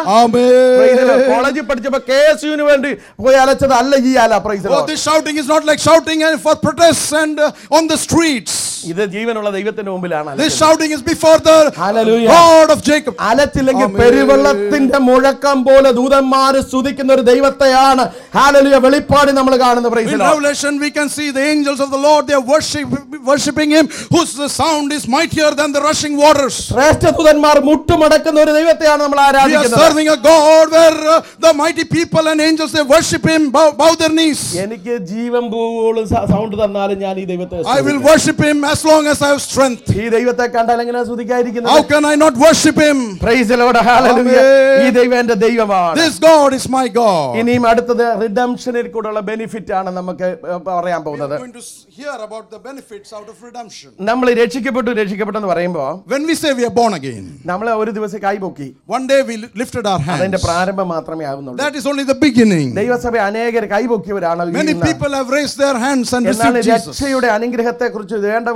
Amen. കോളേജിൽ പഠിച്ചപ്പോ കെ എസ് യുവിന് വേണ്ടി പോയി അലച്ചത് അല്ല ഈ അല praise Oh, this shouting is not like shouting and for protests and uh, on the streets. ഇത് ജീവനുള്ള ദൈവത്തിന്റെ മുമ്പിലാണ് This അലച്ചത്. shouting is before the Hallelujah. God of Jacob. അലച്ചില്ലെങ്കിൽ Amen. പെരുവെള്ളത്തിന്റെ മുഴക്കം പോലെ ദൂതന്മാര് സ്തുതിക്കുന്ന ഒരു ദൈവത്തെയാണ് ഹാലലുയ വെളിപ്പാടി നമ്മൾ കാണുന്ന praise In Revelation, we can see the angels of the Lord, they are worship, worshiping Him, whose sound is mightier than the rushing waters. ശ്രേഷ്ഠ ദൂതന്മാർ മുട്ടുമടക്കുന്ന ഒരു ദൈവത്തെയാണ് നമ്മൾ We are ആരാധിക്കുന്നത് serving a God where uh, the mighty people and angels they worship Him, bow, bow their knees. എനിക്ക് ജീവൻ പോലും sound തന്നാലും ഞാൻ ഈ ദൈവത്തെ I will സ്തുതിക്കും. worship Him as long as I have strength. ഈ ദൈവത്തെ കണ്ടാൽ എങ്ങനെ How സ്തുതിക്കാതിരിക്കുന്നത് can I not worship Him? Praise the Lord. Hallelujah. Amen. ഈ ദൈവം എന്റെ ദൈവമാണ് This God is my God. ഇനിയും അടുത്തത് റിഡംഷനിൽ കൂടെയുള്ള ബെനിഫിറ്റ് ആണ് നമുക്ക് ഏഹ്, പറയാൻ We are പോകുന്നത് going to s- hear about the benefits out of redemption. നമ്മൾ രക്ഷിക്കപ്പെട്ടു രക്ഷിക്കപ്പെട്ടെന്ന് പറയുമ്പോൾ When we say we are born again, നമ്മൾ ഒരു ദിവസം കൈപൊക്കി one day we li- lifted our അതിന്റെ hands. പ്രാരംഭം മാത്രമേ ആകുന്നുള്ളൂ That is only the beginning. ദൈവസഭ അനേകർ കൈപൊക്കിയവരാണ് Many ഇന്ന്. people have raised their hands and എന്നാൽ received Jesus. രക്ഷയുടെ അനുഗ്രഹത്തെ കുറിച്ച് വേണ്ട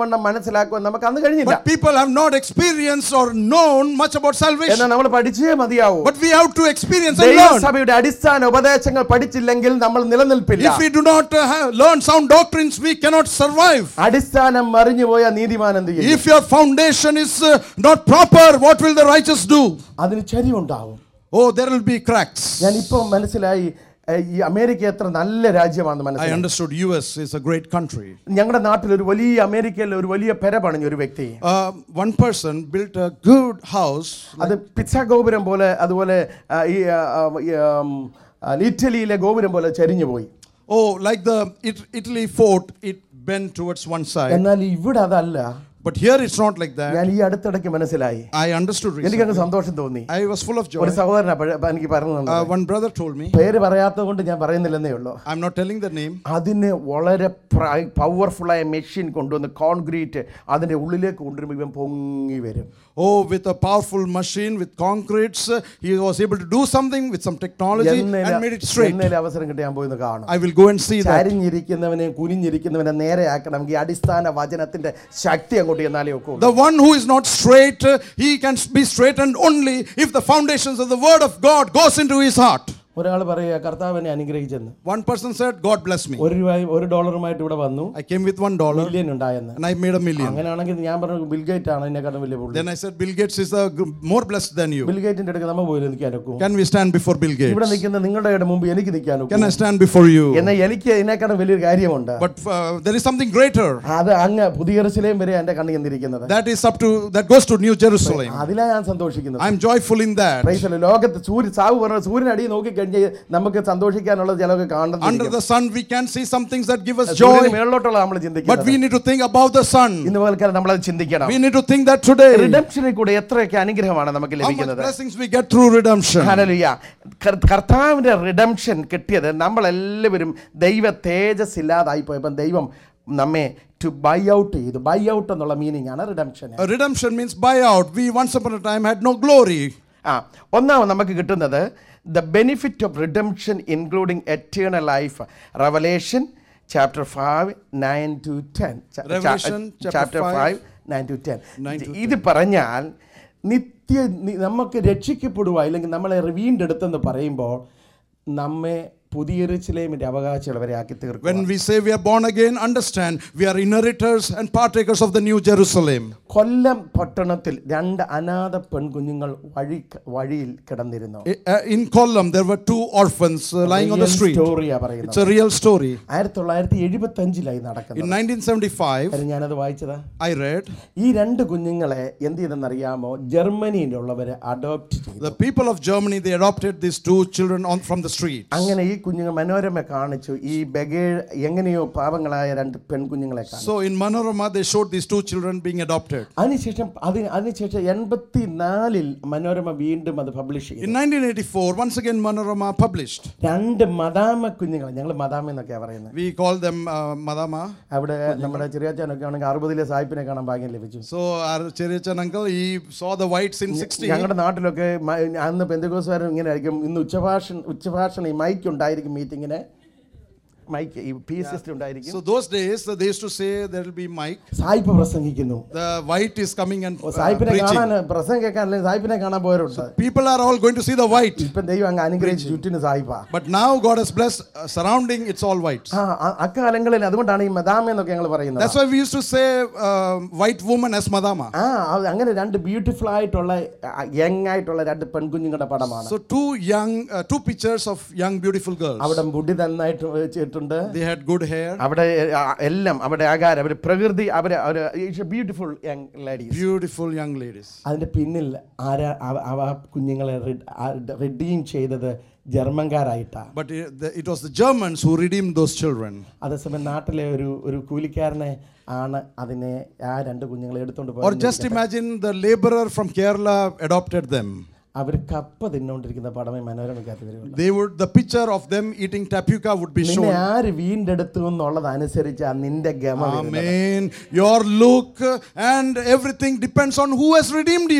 നല്ലവണ്ണം മനസ്സിലാക്കുവാൻ നമുക്ക് അന്ന് കഴിഞ്ഞില്ല But people have not experienced or known much about salvation. എന്നാൽ നമ്മൾ പഠിച്ചേ മതിയാവൂ But we have to experience and learn. ദൈവസഭയുടെ അടിസ്ഥാന ഉപദേശങ്ങൾ പഠിച്ചില്ലെങ്കിൽ നമ്മൾ നിലനിൽപ്പില്ല If we do not uh, have, learn sound doctrines, we cannot survive. അടിസ്ഥാനം മറിഞ്ഞുപോയ നീതിമാൻ എന്ത് ചെയ്യും If your foundation is uh, not proper, what will the righteous do? അതിന് ചരിവുണ്ടാവും Oh, there will be cracks. ഞാൻ ഇപ്പൊ മനസ്സിലായി ഏ, ഈ അമേരിക്ക എത്ര നല്ല രാജ്യമാണെന്ന് I മനസ്സിലായി understood US is a great country. ഞങ്ങളുടെ നാട്ടിൽ ഒരു വലിയ അമേരിക്കയിൽ ഒരു വലിയ പെര പണിഞ്ഞ ഒരു വ്യക്തി Uh, one person built a good house. അത് പിച്ച ഗോപുരം പോലെ അതുപോലെ ആ, ഈ ആ, ആ, ഈ, ആം, ആ, ഇറ്റലിയിലെ ഗോപുരം പോലെ ചരിഞ്ഞു പോയി Oh, like the It- Italy fort, it bent towards one side. എന്നാൽ ഇവിടെ അതല്ല But here it's not like that. ഞാൻ ഈ അടുത്തിടയ്ക്ക് മനസ്സിലായി I understood recently. എനിക്കങ്ങ് സന്തോഷം തോന്നി I was full of joy. ഒരു സഹോദരൻ എനിക്ക് പറഞ്ഞു തന്നത്. Uh, one brother told me, പേര് പറയാത്തത് കൊണ്ട് ഞാൻ പറയുന്നില്ലെന്നേ ഉള്ളൂ I'm not telling the name. അതിന് വളരെ പവർഫുള്ളായ മെഷീൻ കൊണ്ടുവന്ന് കോൺക്രീറ്റ് അതിൻ്റെ ഉള്ളിലേക്ക് കൊണ്ടുവരുമ്പോൾ ഇവൻ പൊങ്ങി വരും Oh, with a powerful machine, with concretes, uh, he was able to do something with some technology and made it straight. എന്നേലും അവസരം കിട്ടി ഞാൻ പോയി ഒന്ന് കാണും I will go and see that. ചരിഞ്ഞിരിക്കുന്നവനെ കുനിഞ്ഞിരിക്കുന്നവനെ നേരെയാക്കണമെങ്കിൽ അടിസ്ഥാന വചനത്തിന്റെ ശക്തി അങ്ങോട്ട് ചെന്നാലേ ഒക്കെ The one who is not straight, uh, he can be straightened only if the foundations of the word of God goes into his heart. ഒരാൾ പറയുക കർത്താവിനെ അനുഗ്രഹിച്ചെന്ന് One person said, God bless me. ഒരു രൂപയും ഒരു ഡോളറുമായിട്ട് ഇവിടെ വന്നു I came with one dollar million ഉണ്ടായെന്ന് and I made a million. അങ്ങനെയാണെങ്കിൽ ഞാൻ പറഞ്ഞു ബിൽഗേറ്റ് ആണ് എന്നെക്കാളും വലിയ പുള്ളി Then I said, Bill Gates is uh, g- more blessed than you. ബിൽഗേറ്റിന്റെ അടുക്ക് നമ്മൾ പോയി നിൽക്കാൻ ഒക്കും Can we stand before Bill ഇവിടെ Gates? നിൽക്കുന്ന നിങ്ങളുടെ മുമ്പ് എനിക്ക് നിൽക്കാൻ ഒക്കും Can I stand before you? എന്നാൽ എനിക്ക് ഇതിനേക്കാളും വലിയൊരു കാര്യമുണ്ട് But uh, there is something greater. അത് അങ്ങ് പുതിയ എറുസലേം വരെ എന്റെ കണ്ണിൽ ചെന്നിരിക്കുന്നത് That is up to, that goes to New Jerusalem. അതിലാ ഞാൻ സന്തോഷിക്കുന്നത് I'm joyful in that. Praise the Lord. ലോകത്ത് സൂര്യ സാവ് പറഞ്ഞ സൂര്യൻ അടിയിൽ നോക്കി കഴിഞ്ഞാൽ നമുക്ക് സന്തോഷിക്കാനുള്ള ചിലവൊക്കെ Under കാണുന്നത് the sun, we can see some things that give us സൂര്യന് joy. മേളിലോട്ടുള്ള നമ്മൾ But ചിന്തിക്കുന്നത് we need to think about the sun. ഇന്ന് മുതൽക്കാലം നമ്മൾ അത് ചിന്തിക്കണം We need to think that today. റിഡംഷനിൽ കൂടെ എത്രയൊക്കെ അനുഗ്രഹമാണ് നമുക്ക് How much ലഭിക്കുന്നത് blessings we get through redemption. ഹല്ലേലൂയ. കർ- കർത്താവിന്റെ റിഡംഷൻ കിട്ടിയത് നമ്മളെല്ലാവരും ദൈവ തേജസ് ഇല്ലാതായി പോയപ്പോൾ ദൈവം നമ്മെ ടു ബൈ ഔട്ട് ചെയ്തു ബൈ ഔട്ട് എന്നുള്ള മീനിങ് ആണ് redemption A redemption means buyout. We once upon a time had no glory. ആ ഒന്നാമത് നമുക്ക് കിട്ടുന്നത് the benefit of redemption including eternal life Revelation chapter five nine to ten Revelation chapter chapter five, five nine to ten nine to ഇത് പറഞ്ഞാൽ നിത്യ നി- നമുക്ക് രക്ഷിക്കപ്പെടുക അല്ലെങ്കിൽ നമ്മളെ വീണ്ടെടുത്തെന്ന് പറയുമ്പോൾ നമ്മെ പുതിയറിച്ചിലേമിൻ്റെ അവകാശികളവരെ ആക്കി തീർക്കും When we say we are born again, understand we are inheritors and partakers of the New Jerusalem. കൊല്ലം പട്ടണത്തിൽ രണ്ട് അനാഥ പെൺകുഞ്ഞുങ്ങൾ വഴി വഴിയിൽ കിടന്നിരുന്നു I- uh, In Kollam, there were two orphans uh, lying on the street. സ്റ്റോറിയാ It's പറയുന്നത് a real story. ആയിരത്തി തൊള്ളായിരത്തി എഴുപത്തി അഞ്ചിലായി In നടക്കുന്നത് 1975, കാര്യം ഞാനത് വായിച്ചതാ I read ഈ രണ്ട് കുഞ്ഞുങ്ങളെ എന്ത് ചെയ്തെന്നറിയാമോ ജർമ്മനിയിലുള്ളവര് അഡോപ്റ്റ് ചെയ്തു the people of Germany they adopted these two children on from the street. അങ്ങനെ ഈ കുഞ്ഞുങ്ങൾ മനോരമ കാണിച്ചു ഈ ബഗേ എങ്ങനെയോ പാവങ്ങളായ രണ്ട് പെൺകുഞ്ഞുങ്ങളെ കാണിച്ചു So in Manorama, they showed these two children being adopted. അതിനുശേഷം അതിന് അതിനുശേഷം എൺപത്തി നാലിൽ മനോരമ വീണ്ടും അത് പബ്ലിഷ് ചെയ്തു In 1984, once again Manorama published. രണ്ട് മദാമ കുഞ്ഞുങ്ങൾ ഞങ്ങൾ മദാമ എന്നൊക്കെയാണ് പറയുന്നത് We call them uh, Madama. അവിടെ നമ്മുടെ ചെറിയാച്ചാനൊക്കെ ആണെങ്കിൽ അറുപതിലെ സായിപ്പിനെ കാണാൻ ഭാഗ്യം ലഭിച്ചു So our Cherichan uncle, he saw the whites in 60. ഞങ്ങളുടെ നാട്ടിലൊക്കെ മ- അന്ന് പെന്തകോസുകാരൻ ഇങ്ങനെ ആയിരിക്കും ഇന്ന് ഉച്ചഭാഷ ഉച്ചഭാഷണ ഈ മൈക്ക് ഉണ്ടായിരിക്കും മീറ്റിങ്ങിന് മൈക്ക് ഈ പി എസ് എസ് ഉണ്ടായിരിക്കും So those days, uh, they used to say there will be mic. സായിപ്പ് പ്രസംഗിക്കുന്നു The white is coming and oh, uh, സായിപ്പിനെ preaching. കാണാൻ പ്രസംഗം കേൾക്കാൻ അല്ലെങ്കിൽ സായിപ്പിനെ കാണാൻ പോയവരുണ്ട് People are all going to see the white. ഇപ്പം ദൈവം അങ്ങ് അനുഗ്രഹിച്ച് ചുറ്റിന് സായിപ്പാ But now God has blessed uh, surrounding, it's all whites. ആ അ- അക്കാലങ്ങളിൽ അതുകൊണ്ടാണ് ഈ മദാമ എന്നൊക്കെ ഞങ്ങൾ പറയുന്നത് That's why we used to say uh, white woman as Madama. ആ അത് അങ്ങനെ രണ്ട് ബ്യൂട്ടിഫുൾ ആയിട്ടുള്ള യങ് ആയിട്ടുള്ള രണ്ട് പെൺകുഞ്ഞുങ്ങളുടെ പടമാണ് So two young, uh, two pictures of young beautiful girls. അവിടെ മുടി നന്നായിട്ട് വെച്ചിട്ടുണ്ട് They had good hair, അവിടെ ആ, എല്ലാം അവിടെ ആകാരം അവർ പ്രകൃതി അവര് beautiful young ladies beautiful young ladies. അതിന്റെ പിന്നിൽ ആരാ അവ- അവ കുഞ്ഞുങ്ങളെ റിഡീം ചെയ്തത് ജർമ്മൻകാരായിട്ടാ But it, the, it was the Germans who redeemed those children. അതേസമയം നാട്ടിലെ ഒരു ഒരു കൂലിക്കാരനെ ആണ് അതിനെ ആ രണ്ട് കുഞ്ഞുങ്ങളെ എടുത്തോണ്ട് Or പോയത് just imagine the laborer from Kerala adopted them. അവർ കപ്പ തിന്നുകൊണ്ടിരിക്കുന്ന പടമേ മനോരമയ്ക്കകത്ത് വരുള്ളൂ They would, the picture of them eating tapioca would be നിന്നെ shown. ആര് വീണ്ടെടുത്തു എന്നുള്ളത് അനുസരിച്ച് നിന്റെ ഗമ വരുന്നത്. Amen. Your look and everything depends on who has redeemed you.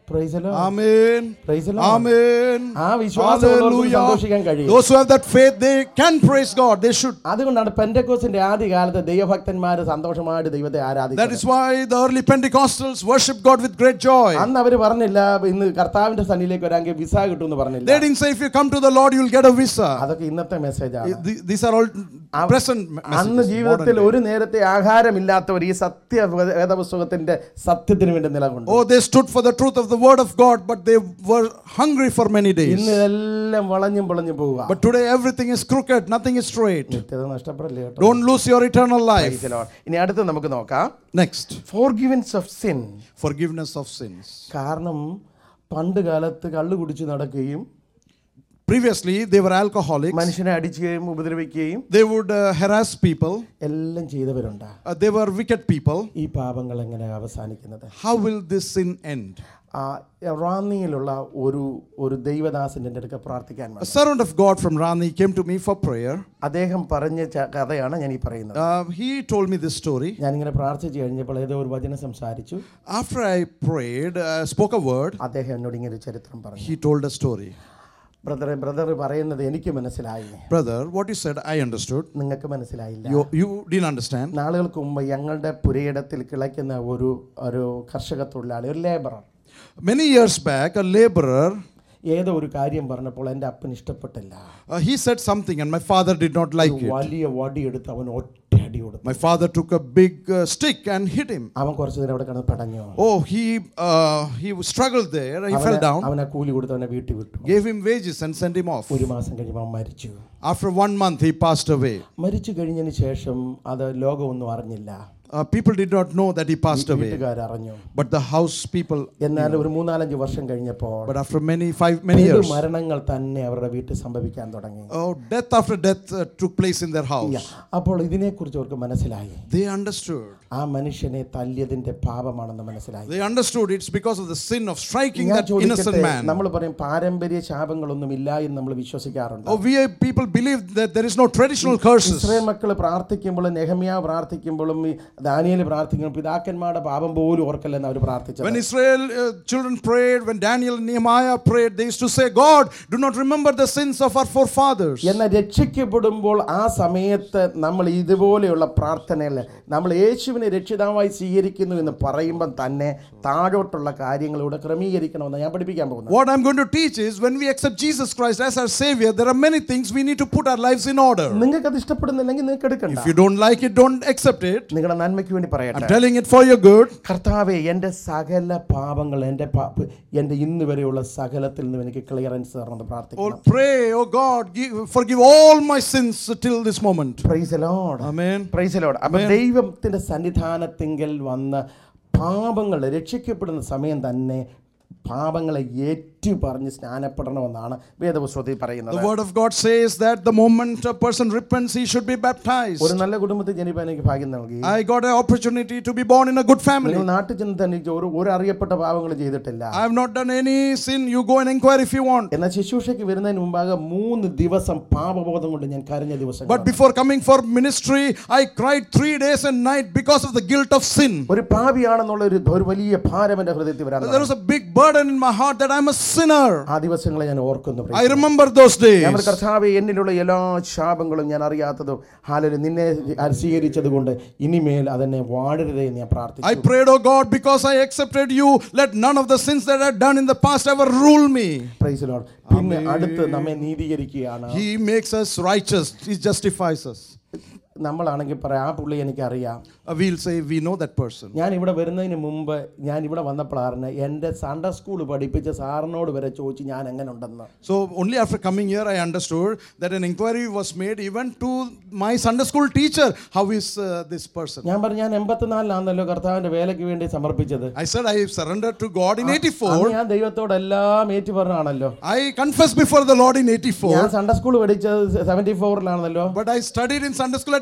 Praise the Lord. Amen. Praise the Lord. Amen. ആ വിശ്വാസമുള്ളവർക്ക് സന്തോഷിക്കാൻ Hallelujah. കഴിയും Those who have that faith, they can praise God. They should. അതുകൊണ്ടാണ് പെന്തക്കോസിന്റെ ആദ്യ കാലത്ത് ദൈവഭക്തന്മാര് സന്തോഷമായിട്ട് ദൈവത്തെ That ആരാധിക്കുന്നത് is why the early Pentecostals worship God with great joy. അന്ന് അവര് പറഞ്ഞില്ല ഇന്ന് കർത്താവിന്റെ സന്നിധിയിലേക്ക് വരാമെങ്കിൽ വിസ കിട്ടുമെന്ന് പറഞ്ഞില്ല They didn't say if you come to the Lord, you'll get a visa. അതൊക്കെ ഇന്നത്തെ മെസ്സേജാണ് Th- These are all present അന്ന് messages. ജീവിതത്തിൽ ഒരു നേരത്തെ ആഹാരമില്ലാത്തവർ ഈ സത്യ വേദ- വേദപുസ്തകത്തിന്റെ സത്യത്തിന് വേണ്ടി നിലകൊണ്ടു Oh, they stood for the truth of the word of God, but they were hungry for many days. ഇന്ന് ഇതെല്ലാം വളഞ്ഞും പൊളഞ്ഞും പോവുക But today everything is crooked, nothing is straight. നിത്യത നഷ്ടപ്പെടില്ല കേട്ടോ Don't lose your eternal life. Praise the Lord. ഇനി അടുത്ത് നമുക്ക് നോക്കാം Next, forgiveness of sin forgiveness of sins. കാരണം പണ്ട് കാലത്ത് കള്ളു കുടിച്ച് നടക്കുകയും Previously, they were alcoholics. മനുഷ്യനെ അടിക്കുകയും ഉപദ്രവിക്കുകയും They would uh, harass people. എല്ലാം ചെയ്തവരുണ്ട് Uh, they were wicked people. ഈ പാപങ്ങൾ എങ്ങനെ അവസാനിക്കുന്നത് How will this sin end? ആ റാന്നിയിലുള്ള ഒരു ഒരു ദൈവദാസൻ്റെ എൻ്റെ അടുക്ക പ്രാർത്ഥിക്കാൻ A വന്നു servant of God from Rani came to me for prayer. അദ്ദേഹം പറഞ്ഞ ച- കഥയാണ് ഞാൻ ഈ പറയുന്നത് Uh, he told me this story. ഞാനിങ്ങനെ പ്രാർത്ഥിച്ചു കഴിഞ്ഞപ്പോൾ ഏതോ ഒരു വചനം സംസാരിച്ചു After I prayed, uh, spoke a word, അദ്ദേഹം എന്നോട് ഇങ്ങനെ ഒരു ചരിത്രം പറഞ്ഞു he told a story. ബ്രദറെ ബ്രദർ പറയുന്നത് എനിക്ക് മനസ്സിലായി Brother, what you said, I understood. നിങ്ങൾക്ക് മനസ്സിലായില്ല You, you didn't understand. നാളുകൾക്ക് മുമ്പ് ഞങ്ങളുടെ പുരയിടത്തിൽ കിളയ്ക്കുന്ന ഒരു ഒരു കർഷക തൊഴിലാളി ഒരു labourer Many years back, a laborer, ഏതോ ഒരു കാര്യം പറഞ്ഞപ്പോൾ എൻ്റെ അപ്പന് ഇഷ്ടപ്പെട്ടില്ല uh, he said something and my father did not like it. വലിയ വടിയെടുത്ത് അവൻ ഒറ്റ അടി കൊടുത്തു My father took a big uh, stick and hit him. അവൻ കുറച്ചു നേരം അവിടെ കിടന്ന് പടഞ്ഞു Oh, he uh, he struggled there. He fell down. അവനെ കൂലി കൊടുത്ത് അവനെ വീട്ടിൽ വിട്ടു Gave him wages and sent him off. ഒരു മാസം കഴിയുമ്പോൾ അവൻ മരിച്ചു After one month, he passed away. മരിച്ചു കഴിഞ്ഞതിന് ശേഷം അത് ലോകമൊന്നും അറിഞ്ഞില്ല Uh, people did not know that he passed away, വീട്ടുകാരറിഞ്ഞു but the house people. എന്നാൽ ഒരു മൂന്നാലഞ്ച് വർഷം കഴിഞ്ഞപ്പോൾ But after many five many പെരു years, മരണങ്ങൾ തന്നെ അവരുടെ വീട്ടിൽ സംഭവിക്കാൻ തുടങ്ങി oh, death after death uh, took place in their house. അപ്പോൾ ഇതിനെക്കുറിച്ച് അവർക്ക് മനസ്സിലായി They understood. ആ മനുഷ്യനെ തല്ലിയതിന്റെ പാപമാണെന്ന് മനസ്സിലായി They understood it's because of the sin of striking ഞാൻ that innocent ചോദിക്കട്ടെ man. നമ്മൾ പറയും പാരമ്പര്യ ശാപങ്ങളൊന്നും ഇല്ല എന്ന് നമ്മൾ വിശ്വസിക്കാറുണ്ട് Oh, we uh, people believe that there is no traditional curses. Israel മക്കൾ പ്രാർത്ഥിക്കുമ്പോഴും നെഹമ്യ പ്രാർത്ഥിക്കുമ്പോഴും ഈ ദാനിയേൽ പ്രാർത്ഥിക്കുമ്പോൾ പിതാക്കന്മാരുടെ പാപം പോലും ഓർക്കല്ലെന്ന് അവർ പ്രാർത്ഥിച്ചത് When Israel uh, children prayed, when Daniel and Nehemiah prayed, they used to say, God, do not remember the sins of our forefathers. എന്നാൽ രക്ഷിക്കപ്പെടുമ്പോൾ ആ സമയത്ത് നമ്മൾ ഇതുപോലെയുള്ള പ്രാർത്ഥനയിൽ നമ്മൾ യേശുവിനെ രക്ഷിതാവായി സ്വീകരിക്കുന്നു എന്ന് പറയുമ്പം തന്നെ താഴോട്ടുള്ള കാര്യങ്ങളിലൂടെ ക്രമീകരിക്കണമെന്ന് ഞാൻ പഠിപ്പിക്കാൻ പോകുന്നത് What I'm going to teach is when we accept Jesus Christ as our Savior, there are many things we need to put our lives in order. നിങ്ങൾക്ക് അത് ഇഷ്ടപ്പെടുന്നില്ലെങ്കിൽ നിങ്ങൾക്ക് എടുക്കണ്ട If you don't like it, don't accept it. നിങ്ങളുടെ നന്മയ്ക്ക് വേണ്ടി I'm പറയട്ടെ telling it for your good. കർത്താവെ എൻ്റെ സകല പാപങ്ങൾ എൻ്റെ പാപ- എൻ്റെ ഇന്ന് വരെയുള്ള സകലത്തിൽ നിന്നും എനിക്ക് ക്ലിയറൻസ് തരണമെന്ന് Oh, പ്രാർത്ഥിക്കണം pray, oh God, give, forgive all my sins till this moment. Praise Lord Amen. Praise Lord അപ്പൊ ദൈവത്തിന്റെ സന്നിധാനത്തിങ്കൽ വന്ന് പാപങ്ങൾ രക്ഷിക്കപ്പെടുന്ന സമയം തന്നെ പാപങ്ങളെ ഏറ്റു പറഞ്ഞ് സ്നാനപ്പെടണമെന്നാണ് വേദപുസ്തകത്തിൽ The പറയുന്നത് Word of God says that the moment a person repents, he should be baptized. ഒരു നല്ല കുടുംബത്തിൽ ജനിപ്പാൻ എനിക്ക് ഭാഗ്യം നൽകി I got an opportunity to be born in a good family. നിങ്ങൾ നാട്ടിൽ ചെന്ന് തന്നെ എനിക്ക് ഒരു ഒരു അറിയപ്പെട്ട പാപങ്ങൾ ചെയ്തിട്ടില്ല I have not done any sin. You go and inquire if you want. എന്നാൽ ശുശ്രൂഷയ്ക്ക് വരുന്നതിന് മുമ്പാകെ മൂന്ന് ദിവസം പാപബോധം കൊണ്ട് ഞാൻ കരഞ്ഞ ദിവസം But before coming for ministry, I cried three days and night because of the guilt of sin. ഒരു പാപിയാണെന്നുള്ള ഒരു ഒരു വലിയ ഭാരം എൻ്റെ ഹൃദയത്തിൽ വരാൻ There was a big burden in my heart that I'm a sinner. ആ ദിവസങ്ങളെ ഞാൻ ഓർക്കുന്നു I remember those days. ഞാൻ ഒരു കർത്താവെ എന്നിലുള്ള എല്ലാ ശാപങ്ങളും ഞാൻ അറിയാത്തതും ഹാലല് നിന്നെ സ്വീകരിച്ചത് കൊണ്ട് ഇനിമേൽ അതെന്നെ വാഴരുതേ എന്ന് ഞാൻ I പ്രാർത്ഥിച്ചു prayed, oh God, because I accepted you, let none of the sins that I had done in the past ever rule me. Praise Lord പിന്നെ അടുത്ത് നമ്മെ നീതീകരിക്കുകയാണ് He makes us righteous, He justifies us. നമ്മളാണെങ്കിൽ പറയാം ആ പുള്ളി എനിക്കറിയാം Uh, we'll say, we know that person. ഞാൻ ഇവിടെ വരുന്നതിന് മുമ്പ് ഞാൻ ഇവിടെ വന്നപ്പോഴാണ് എൻ്റെ സൺഡേ സ്കൂൾ പഠിപ്പിച്ച സാറിനോട് വരെ ചോദിച്ചു ഞാൻ എങ്ങനെ ഉണ്ടെന്ന് So only after coming here, I understood that an inquiry was made even to my Sunday school teacher. How is uh, this person? ഞാൻ പറഞ്ഞു ഞാൻ എൺപത്തിനാലിലാണല്ലോ കർത്താവിന്റെ വേലയ്ക്ക് വേണ്ടി സമർപ്പിച്ചത് I said I surrendered to God in അന്ന് 84. ഞാൻ ദൈവത്തോട് എല്ലാം ഏറ്റു പറഞ്ഞാണല്ലോ I confessed before the Lord in ഞാൻ 84. സൺഡേ സ്കൂൾ പഠിച്ചത് സെവന്റി ഫോറിലാണല്ലോ But I studied in Sunday school at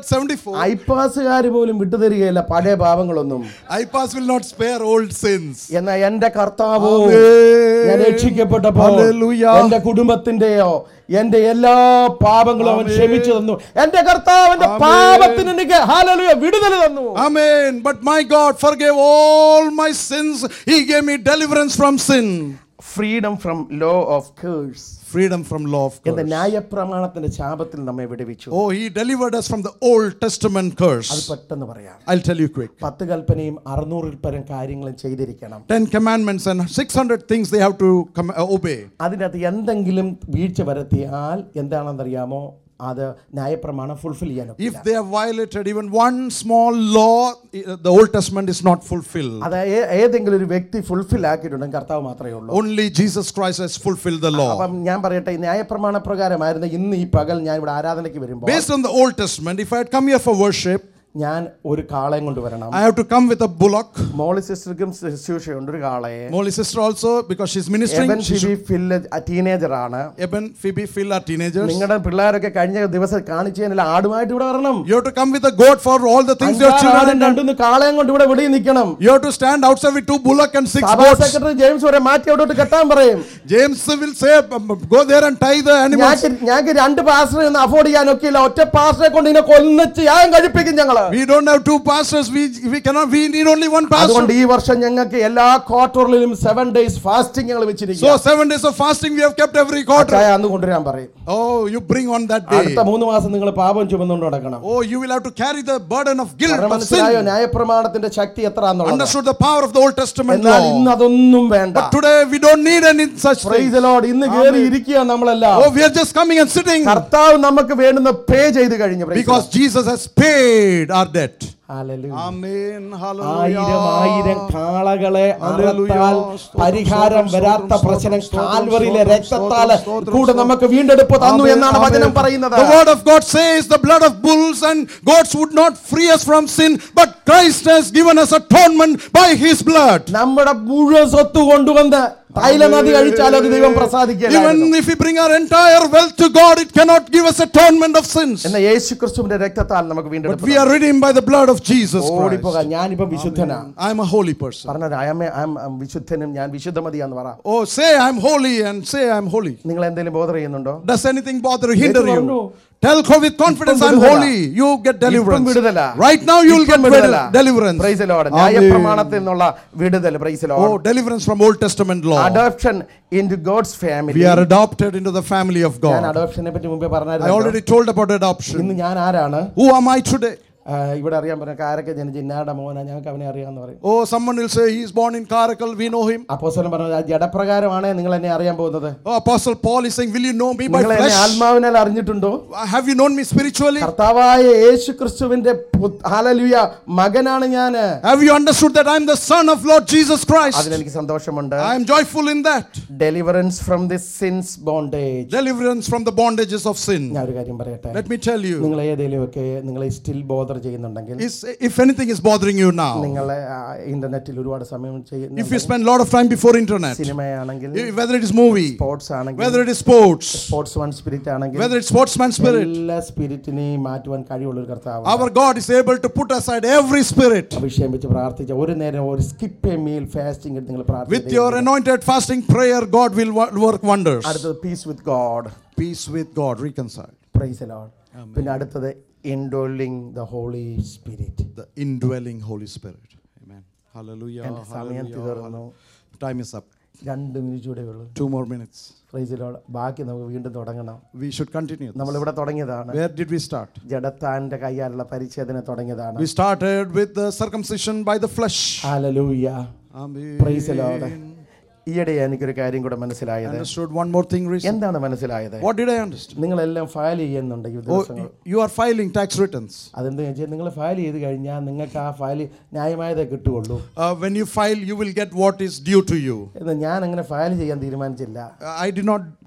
74. ഐപ്പാസുകാർ പോലും വിട്ടുതരികയില്ല പഴയ പാപങ്ങളൊന്നും IPAS will not spare old sins. എന്നാ എന്റെ കർത്താവോ Amen. ഞാൻ രക്ഷിക്കപ്പെട്ടപ്പോ Hallelujah. എന്റെ കുടുംബത്തിന്റെയോ എന്റെ എല്ലാ പാപങ്ങളും അവൻ ക്ഷമിച്ചു തന്നു എന്റെ കർത്താവിന്റെ Amen. പാപത്തിന് എനിക്ക് ഹാലലുയ വിടുതൽ തന്നു Amen. But my God forgave all my sins. He gave me deliverance from sin. Freedom from law of curse Freedom from law of എന്ന curse. ന്യായപ്രമാണത്തിന്റെ ശാപത്തിൽ നമ്മെ വിടുവിച്ചു Oh, he delivered us from the Old Testament അത് curse. പെട്ടെന്ന് പറയാം I'll tell you quick. പത്ത് കൽപ്പനയും അറുന്നൂറിൽ പരം കാര്യങ്ങളും ചെയ്തിരിക്കണം Ten commandments and 600 things they have to com- uh, obey. അതിനകത്ത് എന്തെങ്കിലും വീഴ്ച വരുത്തിയാൽ എന്താണെന്നറിയാമോ അത് ന്യായപ്രമാണം ഫുൾഫിൽ ചെയ്യാൻ If they have violated even one small law, uh, the Old Testament is not fulfilled. അത് ഏ- ഏതെങ്കിലും ഒരു വ്യക്തി ഫുൾഫിൽ ആക്കിയിട്ടുണ്ടെങ്കിൽ കർത്താവ് മാത്രമേ ഉള്ളൂ Only Jesus Christ has fulfilled the law. അപ്പം ഞാൻ പറയട്ടെ ഈ ന്യായപ്രമാണ പ്രകാരമായിരുന്നു ഇന്ന് ഈ പകൽ ഞാൻ ഇവിടെ ആരാധനയ്ക്ക് വരുമ്പോൾ Based on the Old Testament, if I had come here for worship, ഞാൻ ഒരു കാളയും കൊണ്ടുവരണം I have to come with a bullock. മോളി സിസ്റ്റർക്കും ശുശ്രൂഷയുണ്ട് ഒരു കാളയെ Molly sister also, because she's ministering. Eben She Phoebe should, ഫില്ല് ടീനേജർ ആണ് Eben, Phoebe, Phil are teenagers. നിങ്ങളുടെ പിള്ളേരൊക്കെ കഴിഞ്ഞ ദിവസം കാണിച്ചതിനല്ല ആടുമായിട്ട് ഇവിടെ വരണം You have to come with a goat for all the things your children അഞ്ചാറ് have done. രണ്ടുന്ന് കാളയും കൊണ്ട് ഇവിടെ വെളിയിൽ നിൽക്കണം You have to stand outside with two bullock and six സഭാ goats. സെക്രട്ടറി ജെയിംസ് വരെ മാറ്റി അവിടോട്ട് കെട്ടാൻ പറയും James will say, um, go there and tie the animals. ഞങ്ങൾക്ക് ഞങ്ങൾക്ക് രണ്ട് പാസ്റ്ററെ ഒന്നും അഫോർഡ് ചെയ്യാനൊക്കെ ഇല്ല ഒറ്റ പാസ്റ്ററെ കൊണ്ട് ഇതിനെ കൊന്നിച്ച് ഞാൻ കഴിപ്പിക്കും ഞങ്ങള് We don't have two pastors. We, we cannot, we need only one pastor. അതുകൊണ്ട് ഈ വർഷം ഞങ്ങൾക്ക് എല്ലാ ക്വാർട്ടറിലും സെവൻ ഡേയ്സ് ഫാസ്റ്റിംഗ് ഞങ്ങൾ വെച്ചിരിക്കും So seven days of fasting we have kept every quarter. അന്ന് കൊണ്ടുവരാൻ പറയും Oh, you bring on that day. അടുത്ത മൂന്ന് മാസം നിങ്ങൾ പാപം ചുമന്നുകൊണ്ട് നടക്കണം Oh, you will have to carry the burden of guilt കാരണം of മനസ്സിലായോ sin. ന്യായപ്രമാണത്തിന്റെ ശക്തി എത്ര Understood the power of the Old Testament എന്നാൽ ഇന്ന് law. അതൊന്നും വേണ്ട But today we don't need any such Praise thing. the Lord. ഇന്ന് കയറി ഇരിക്കുക നമ്മളെല്ലാം Oh, we are just coming and sitting കർത്താവ് നമുക്ക് വേണ്ടുന്ന പേ ചെയ്ത് കഴിഞ്ഞു Praise the because Jesus has paid our debt. Lord. Hallelujah. Amen. ആയിരം ആയിരം Hallelujah. കാളകളെ Hallelujah. അറുത്താൽ സ്തോത്രം, പരിഹാരം സ്തോത്രം, വരാത്ത സ്തോത്രം, പ്രശ്നം സ്തോത്രം, കാൽവറിയിലെ സ്തോത്രം, രക്തത്താല് സ്തോത്രം, കൂടെ സ്തോത്രം. നമുക്ക് വീണ്ടെടുപ്പ് തന്നു Amen, എന്നാണ് വചനം amen. പറയുന്നത് The word of God says the blood of bulls and goats would not free us from sin, but Christ has given us atonement by his blood. നമ്മുടെ മുഴുവൻ സ്വത്ത് കൊണ്ടുവന്ന് തൈലനദി കഴിച്ചാൽ അത് ദൈവം പ്രസാദിക്കില്ല Even if we bring our entire wealth to God, it cannot give us atonement of sins. എന്ന യേശു ക്രിസ്തുവിന്റെ രക്തത്താൽ നമുക്ക് But വീണ്ടെടുപ്പ് we are redeemed by the blood of Jesus Christ. ഓടിപ്പോകാം ഞാനിപ്പം വിശുദ്ധനാണ് I am a holy person. പറഞ്ഞത് അയമേ വിശുദ്ധനും ഞാൻ വിശുദ്ധമതിയാന്ന് പറ Oh, say I'm holy and say I'm holy. നിങ്ങൾ എന്തെങ്കിലും ബോധർ ചെയ്യുന്നുണ്ടോ Does anything bother you, hinder ഏറ്റു പറഞ്ഞു. you? Tell co- with confidence I'm വിടുതല. holy. You get ഇപ്പം deliverance. വിടുതല. Right now you will get ഇപ്പം വിടുതല. vid- deliverance. Praise the Lord. Amen. ന്യായപ്രമാണത്തിൽ നിന്നുള്ള വിടുതൽ praise Oh, deliverance from Old Testament law. Adoption into God's family We are adopted into the family of ഞാൻ God. അഡോപ്ഷനെ പറ്റി മുമ്പേ I പറഞ്ഞായിരുന്നു already told about adoption. ഇന്ന് ഞാൻ ആരാണ് Who am I today? ആ, ഇവിടെ അറിയാൻ പറഞ്ഞ ആരൊക്കെ ജനിച്ച് ഇന്നാടെ മോന ഞങ്ങൾക്ക് അവനെ അറിയാന്ന് പറയും Oh, someone will say he's born in Karakal. We know him. അപ്പോസ്തലൻ പറഞ്ഞത് ആ ജഡപ്രകാരമാണ് നിങ്ങൾ എന്നെ അറിയാൻ പോകുന്നത് Oh, Apostle Paul is saying, Will you know me by നിങ്ങൾ എന്നെ flesh? ആത്മാവിനാൽ അറിഞ്ഞിട്ടുണ്ടോ Have you known me spiritually? കർത്താവായ യേശു ക്രിസ്തുവിന്റെ ഹാലലുയ മകനാണ് ഞാൻ Have you understood that I'm the son of Lord Jesus Christ? അതിലെനിക്ക് സന്തോഷമുണ്ട് I am joyful in that. Deliverance from the sins bondage Deliverance from the bondages of sin. ഞാൻ ഒരു കാര്യം പറയട്ടെ Let me tell you, നിങ്ങൾ ഏതെങ്കിലും ഒക്കെ നിങ്ങളെ സ്റ്റിൽ ബോധർ ചെയ്യുന്നുണ്ടെങ്കിൽ is, if anything is bothering you now, നിങ്ങളെ ഇന്റർനെറ്റിൽ ഒരുപാട് സമയം ചെയ്യുന്ന if you spend a lot of time before internet, സിനിമയാണെങ്കിൽ if- whether it is movie, sports ആണെങ്കിൽ whether it is sports, sports one spirit ആണെങ്കിൽ whether it's sportsman spirit, എല്ലാ സ്പിരിറ്റിനെയും മാറ്റുവാൻ കഴിവുള്ള ഒരു കർത്താവ് our God is able to put aside every spirit. അഭിഷേകം വെച്ച് പ്രാർത്ഥിച്ച ഒരു നേരം ഒരു സ്കിപ്പ് എ മീൽ ഫാസ്റ്റിംഗ് എടുത്ത് നിങ്ങൾ With your പ്രാർത്ഥിച്ചു anointed fasting prayer, God will wo- work wonders. അടുത്തത് peace with God Peace with God, reconciled. Praise Lord പിന്നെ അടുത്തത് indwelling the Holy Spirit The indwelling Holy Spirit. Amen. Hallelujah. സമയം hallelujah, തീർന്നു hallelujah. Time is up. രണ്ട് minute കൂടെ ഉള്ളൂ Two more minutes. Praise Lord ബാക്കി നമുക്ക് വീണ്ടും തുടങ്ങണം We should continue. this. നമ്മളിവിടെ തുടങ്ങിയതാണ് Where did we start? ജഡത്താന്റെ കൈയാലുള്ള പരിച്ഛേദന തുടങ്ങിയതാണ് We started with the circumcision by the flesh. ഹല്ലേലൂയ Amen. പ്രൈസ് ദി ലോർഡ് ഈയിടെ എനിക്കൊരു കാര്യം കൂടെ മനസ്സിലായത് Understood one more thing recently. എന്താണ് മനസ്സിലായത് What did I understand? നിങ്ങളെല്ലാം ഫയൽ ചെയ്യുന്നുണ്ട് ഈ Oh, ദിവസങ്ങൾ you are filing tax returns. അതെന്താ വെച്ചാൽ നിങ്ങൾ ഫയൽ ചെയ്ത് കഴിഞ്ഞാൽ നിങ്ങൾക്ക് ആ ഫയൽ ന്യായമായതേ കിട്ടുകയുള്ളൂ Uh, when you file, you will get what is due to you. എന്ന് ഞാൻ അങ്ങനെ ഫയൽ ചെയ്യാൻ തീരുമാനിച്ചില്ല Uh, I did not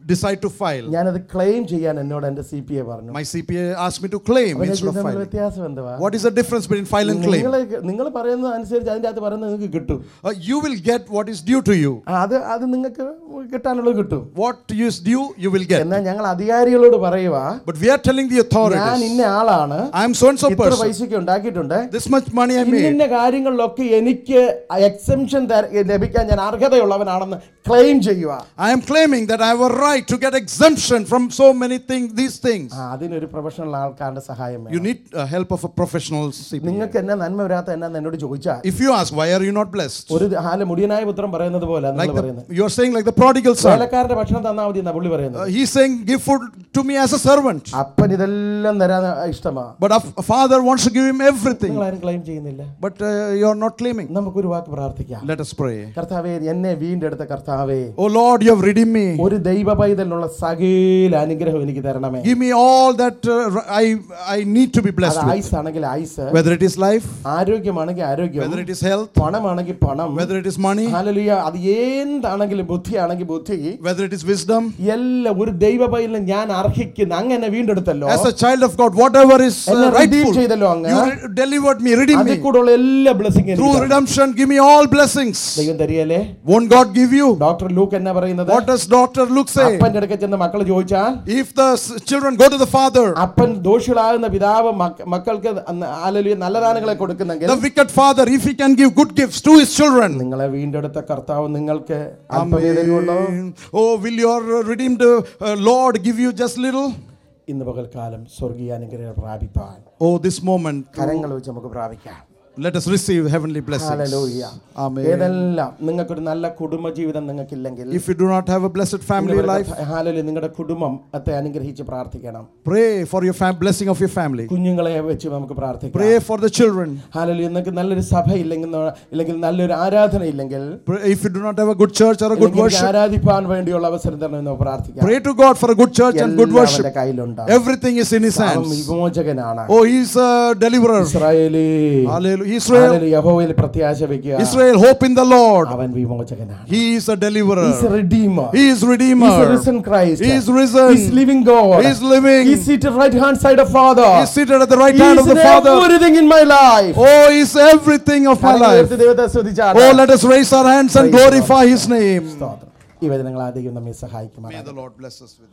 decide to file. ഞാനത് ക്ലെയിം ചെയ്യാൻ എന്നോട് എൻ്റെ സി പി എ പറഞ്ഞു My CPA asked me to claim അപ്പോൾ ഞാൻ instead of ചോദിച്ചു, "തമ്മിൽ filing. വ്യത്യാസം എന്തുവാ What is the difference between file and claim? നിങ്ങൾ നിങ്ങൾ പറയുന്നത് അനുസരിച്ച് അതിൻ്റെ അകത്ത് പറയുന്നത് നിങ്ങൾക്ക് കിട്ടും Uh, you will get what is due to you. ആ, അത് അത് നിങ്ങൾക്ക് കിട്ടാനുള്ളത് കിട്ടും What is due, you will get. എന്നാൽ ഞങ്ങൾ അധികാരികളോട് പറയുക But we are telling the ഞാൻ authorities, ഇന്ന ആളാണ് I am so and so ഇത്ര person. പൈസക്ക് ഉണ്ടാക്കിയിട്ടുണ്ട് This much money I made. ഇന്ന കാര്യങ്ങളിലൊക്കെ എനിക്ക് എക്സംഷൻ ലഭിക്കാൻ ഞാൻ അർഹതയുള്ളവനാണെന്ന് ക്ലെയിം ചെയ്യുക I am claiming that I have a right to get exemption from so many things, these things. ആ, അതിനൊരു പ്രൊഫഷണൽ ആൾക്കാരുടെ സഹായം You വേണം need uh, help of a professional CPA. നിങ്ങൾക്ക് എന്നാ നന്മ വരാത്ത എന്നാന്ന് എന്നോട് ചോദിച്ചാൽ If you ask, why are you not blessed? ഒരു ഹാല മുടിയനായ പുത്രം പറയുന്നത് പോലെ നിങ്ങൾ Like പറയുന്നത് the, you are saying like the prodigal son. വേലക്കാരന്റെ ഭക്ഷണം തന്നാൽ മതി എന്നാ പുള്ളി പറയുന്നത് Uh, he's saying, give food to me as a servant. അപ്പൻ ഇതെല്ലാം തരാൻ ഇഷ്ടമാ But a f- father wants to give him everything. നിങ്ങൾ ആരും ക്ലെയിം ചെയ്യുന്നില്ല But uh, you are not claiming. നമുക്കൊരു വാക്ക് പ്രാർത്ഥിക്കാം Let us pray. കർത്താവേ എന്നെ വീണ്ടെടുത്ത കർത്താവേ Oh Lord, you have redeemed me. ഒരു ദൈവ പൈതലിനുള്ള സകല അനുഗ്രഹം എനിക്ക് തരണമേ Give me all that uh, I, I need to be അത് blessed with. ആയുസ് ആണെങ്കിൽ ആയുസ് Whether it is life, ആരോഗ്യമാണെങ്കിൽ ആരോഗ്യം whether it is health, പണമാണെങ്കിൽ പണം whether it is money, ഹാലലുയ അത് എന്താണെങ്കിലും ബുദ്ധിയാണെങ്കിൽ ബുദ്ധി whether it is wisdom. എല്ലാം ഒരു ദൈവ പൈതലിന് ഞാൻ അർഹിക്കുന്ന അങ്ങനെ വീണ്ടെടുത്തല്ലോ As a child of God, whatever is uh, എന്നെ redeem rightful, ചെയ്തല്ലോ അങ്ങ് you re- delivered me, redeemed അതിൽ me. കൂടെയുള്ള എല്ലാ blessing Through redemption, give me all blessings. ദൈവം തരികയല്ലേ Won't God give you? Doctor Luke എന്നാ പറയുന്നത് What does Dr. Luke say? അപ്പന്റെ അടുക്ക ചെന്ന് മക്കൾ ചോദിച്ചാൽ If the s- children go to the father, അപ്പൻ ദോഷികളാകുന്ന പിതാവ് മക്ക- മക്കൾക്ക് ആലലുയ നല്ല ദാനങ്ങളെ കൊടുക്കുന്നെങ്കിൽ the wicked father, if he can give good gifts to his children, നിങ്ങളെ വീണ്ടെടുത്ത കർത്താവ് നിങ്ങൾക്ക് അല്പമേ തരുവുള്ളൂ Amen. Oh, will your uh, redeemed uh, uh, Lord give you just little? ഇന്ന് പകൽക്കാലം സ്വർഗീയ അനുഗ്രഹം പ്രാപിപ്പാൻ Oh, this moment, കരങ്ങൾ വെച്ച് നമുക്ക് പ്രാപിക്കാം let us receive heavenly blessings. ഹല്ലേലൂയ. Amen. ഏതെല്ലാം നിങ്ങൾക്കൊരു നല്ല കുടുംബജീവിതം നിങ്ങൾക്കില്ലെങ്കിൽ If you do not have a blessed family life, ഹാലലി നിങ്ങളുടെ കുടുംബം അത്തെ അനുഗ്രഹിച്ച് പ്രാർത്ഥിക്കണം pray for your fam- blessing of your family. കുഞ്ഞുങ്ങളെ വെച്ച് നമുക്ക് പ്രാർത്ഥിക്കാം Pray for the children. ഹാലലി നിങ്ങൾക്ക് നല്ലൊരു സഭ ഇല്ലെങ്കിൽ ഇല്ലെങ്കിൽ നല്ലൊരു ആരാധന ഇല്ലെങ്കിൽ Pray, if you do not have a good church or a good എനിക്ക് worship, ആരാധിപ്പാൻ വേണ്ടിയുള്ള അവസരം തരണമെന്ന് നമുക്ക് പ്രാർത്ഥിക്കാം pray to God for a good church and good എല്ലാം worship. അവന്റെ കയ്യിലുണ്ട് Everything is in His അവൻ hands. വിമോചകനാണ് Oh, He is a deliverer. ഇസ്രായേലി Hallelujah. Israel, ഹാലലി യഹോവയിൽ പ്രത്യാശ വെക്കുക Israel, hope in the Lord. അവൻ വിമോചകനാണ് He is a deliverer. He's a redeemer. He is He's a redeemer. risen Christ. He is risen. He's living God. He is living. He's seated right hand side of Father. He is seated at the right He hand is of the in Father. everything in my life. Oh, He is everything of my കരങ്ങൾ life. ഉയർത്തി ദൈവത്തെ സ്തുതിച്ചാട്ടെ. Oh, let us raise our hands and Praise the glorify His name. സ്തോത്രം. ഈ വചനങ്ങൾ ആ ദൈവം നമ്മെ സഹായിക്കുമാറാകട്ടെ May the Lord bless us with